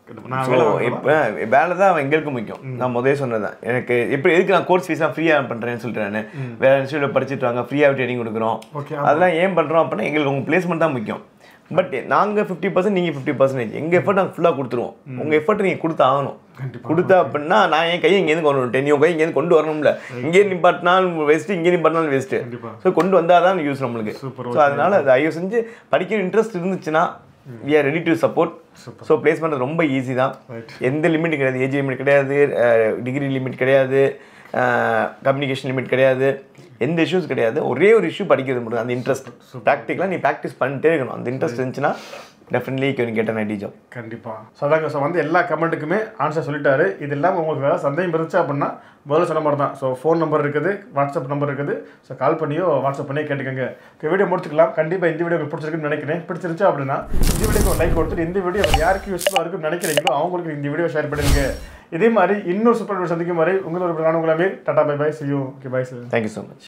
நான் ஸோ வேலை வாங்கலாம். இப்போ வேலை தான் எங்களுக்கு முக்கியம் நான் முதல்ல சொன்னதான் எனக்கு எப்படி எதுக்கு நான் கோர்ஸ் ஃபீஸ்லாம் ஃப்ரீயாக பண்ணுறேன்னு சொல்லிட்டு நான் வேறு இன்ஸ்டியூட்டில் படிச்சுட்டு வாங்க ஃப்ரீயாக ட்ரைனிங் கொடுக்குறோம் ஓகே அதெல்லாம் ஏன் பண்ணுறோம் அப்படின்னா எங்களுக்கு உங்கள் பிளேஸ்மெண்ட் தான் முக்கியம் பட் நாங்கள் ஃபிஃப்டி பர்சன்ட் நீங்கள் ஃபிஃப்டி பர்சன்டேஜ் எங்கள் எஃபர்ட் நாங்கள் ஃபுல்லாக கொடுத்துருவோம் உங்கள் எஃபர்ட் நீங்கள் கொடுத்து ஆகணும் கண்டிப்பா. கொடுத்தா அப்படின்னா நான் என் கையை இங்கேருந்து கொண்டு வரணும் டென் கை இங்கேருந்து கொண்டு வரணும்ல இங்கே நிப்பாட்டினாலும் வேஸ்ட்டு இங்கே நிப்பாட்டினாலும் வேஸ்ட்டு கண்டிப்பா. ஸோ கொண்டு வந்தால் தான் யூஸ் நம்மளுக்கு Super, ஸோ அதனால அது ஐயோ செஞ்சு படிக்கிற இன்ட்ரெஸ்ட் இருந்துச்சுன்னா we are ready to support so place பண்ணுறது ரொம்ப ஈஸி தான் Right. எந்த லிமிட் கிடையாது ஏஜ் லிமிட் கிடையாது டிகிரி லிமிட் கிடையாது கம்யூனிகேஷன் லிமிட் கிடையாது எந்த இஷ்யூஸ் கிடையாது ஒரே ஒரு இஷ்யூ படிக்கிறது மட்டும் அந்த இன்ட்ரெஸ்ட் ப்ராக்டிக்கலாக நீ ப்ராக்டிஸ் பண்ணிட்டே இருக்கணும் அந்த இன்ட்ரெஸ்ட் இருந்துச்சுன்னா definitely can get an IT job கண்டிப்பா ஸோ அதாங்க ஸோ வந்து எல்லா கமெண்ட்டுக்குமே ஆன்சர் சொல்லிட்டாரு இது இல்லாமல் உங்களுக்கு வேறு சந்தேகம் இருந்துச்சு அப்படின்னா முதல்ல சொன்ன மாதிரி தான் ஸோ ஃபோன் நம்பர் இருக்குது வாட்ஸ்அப் நம்பர் இருக்குது ஸோ கால் பண்ணியோ வாட்ஸ்அப் பண்ணியோ கேட்டுக்கோங்க ஓகே வீடியோ முடிச்சுக்கலாம் கண்டிப்பாக இந்த வீடியோ உங்களுக்கு பிடிச்சிருக்குன்னு நினைக்கிறேன் பிடிச்சிருந்துச்சு அப்படின்னா இந்த வீடியோக்கு ஒரு லைக் கொடுத்துட்டு இந்த வீடியோ யாருக்கு யூஸ்ஃபுல்லாக இருக்குன்னு நினைக்கிறீங்களோ அவங்களுக்கு இந்த வீடியோ ஷேர் பண்ணுங்க இதே மாதிரி இன்னொரு சூப்பர் வீடியோ சந்திக்கும் வரை உங்களோட நான் உங்களை டாடா bye bye see you okay bye sir thank you so much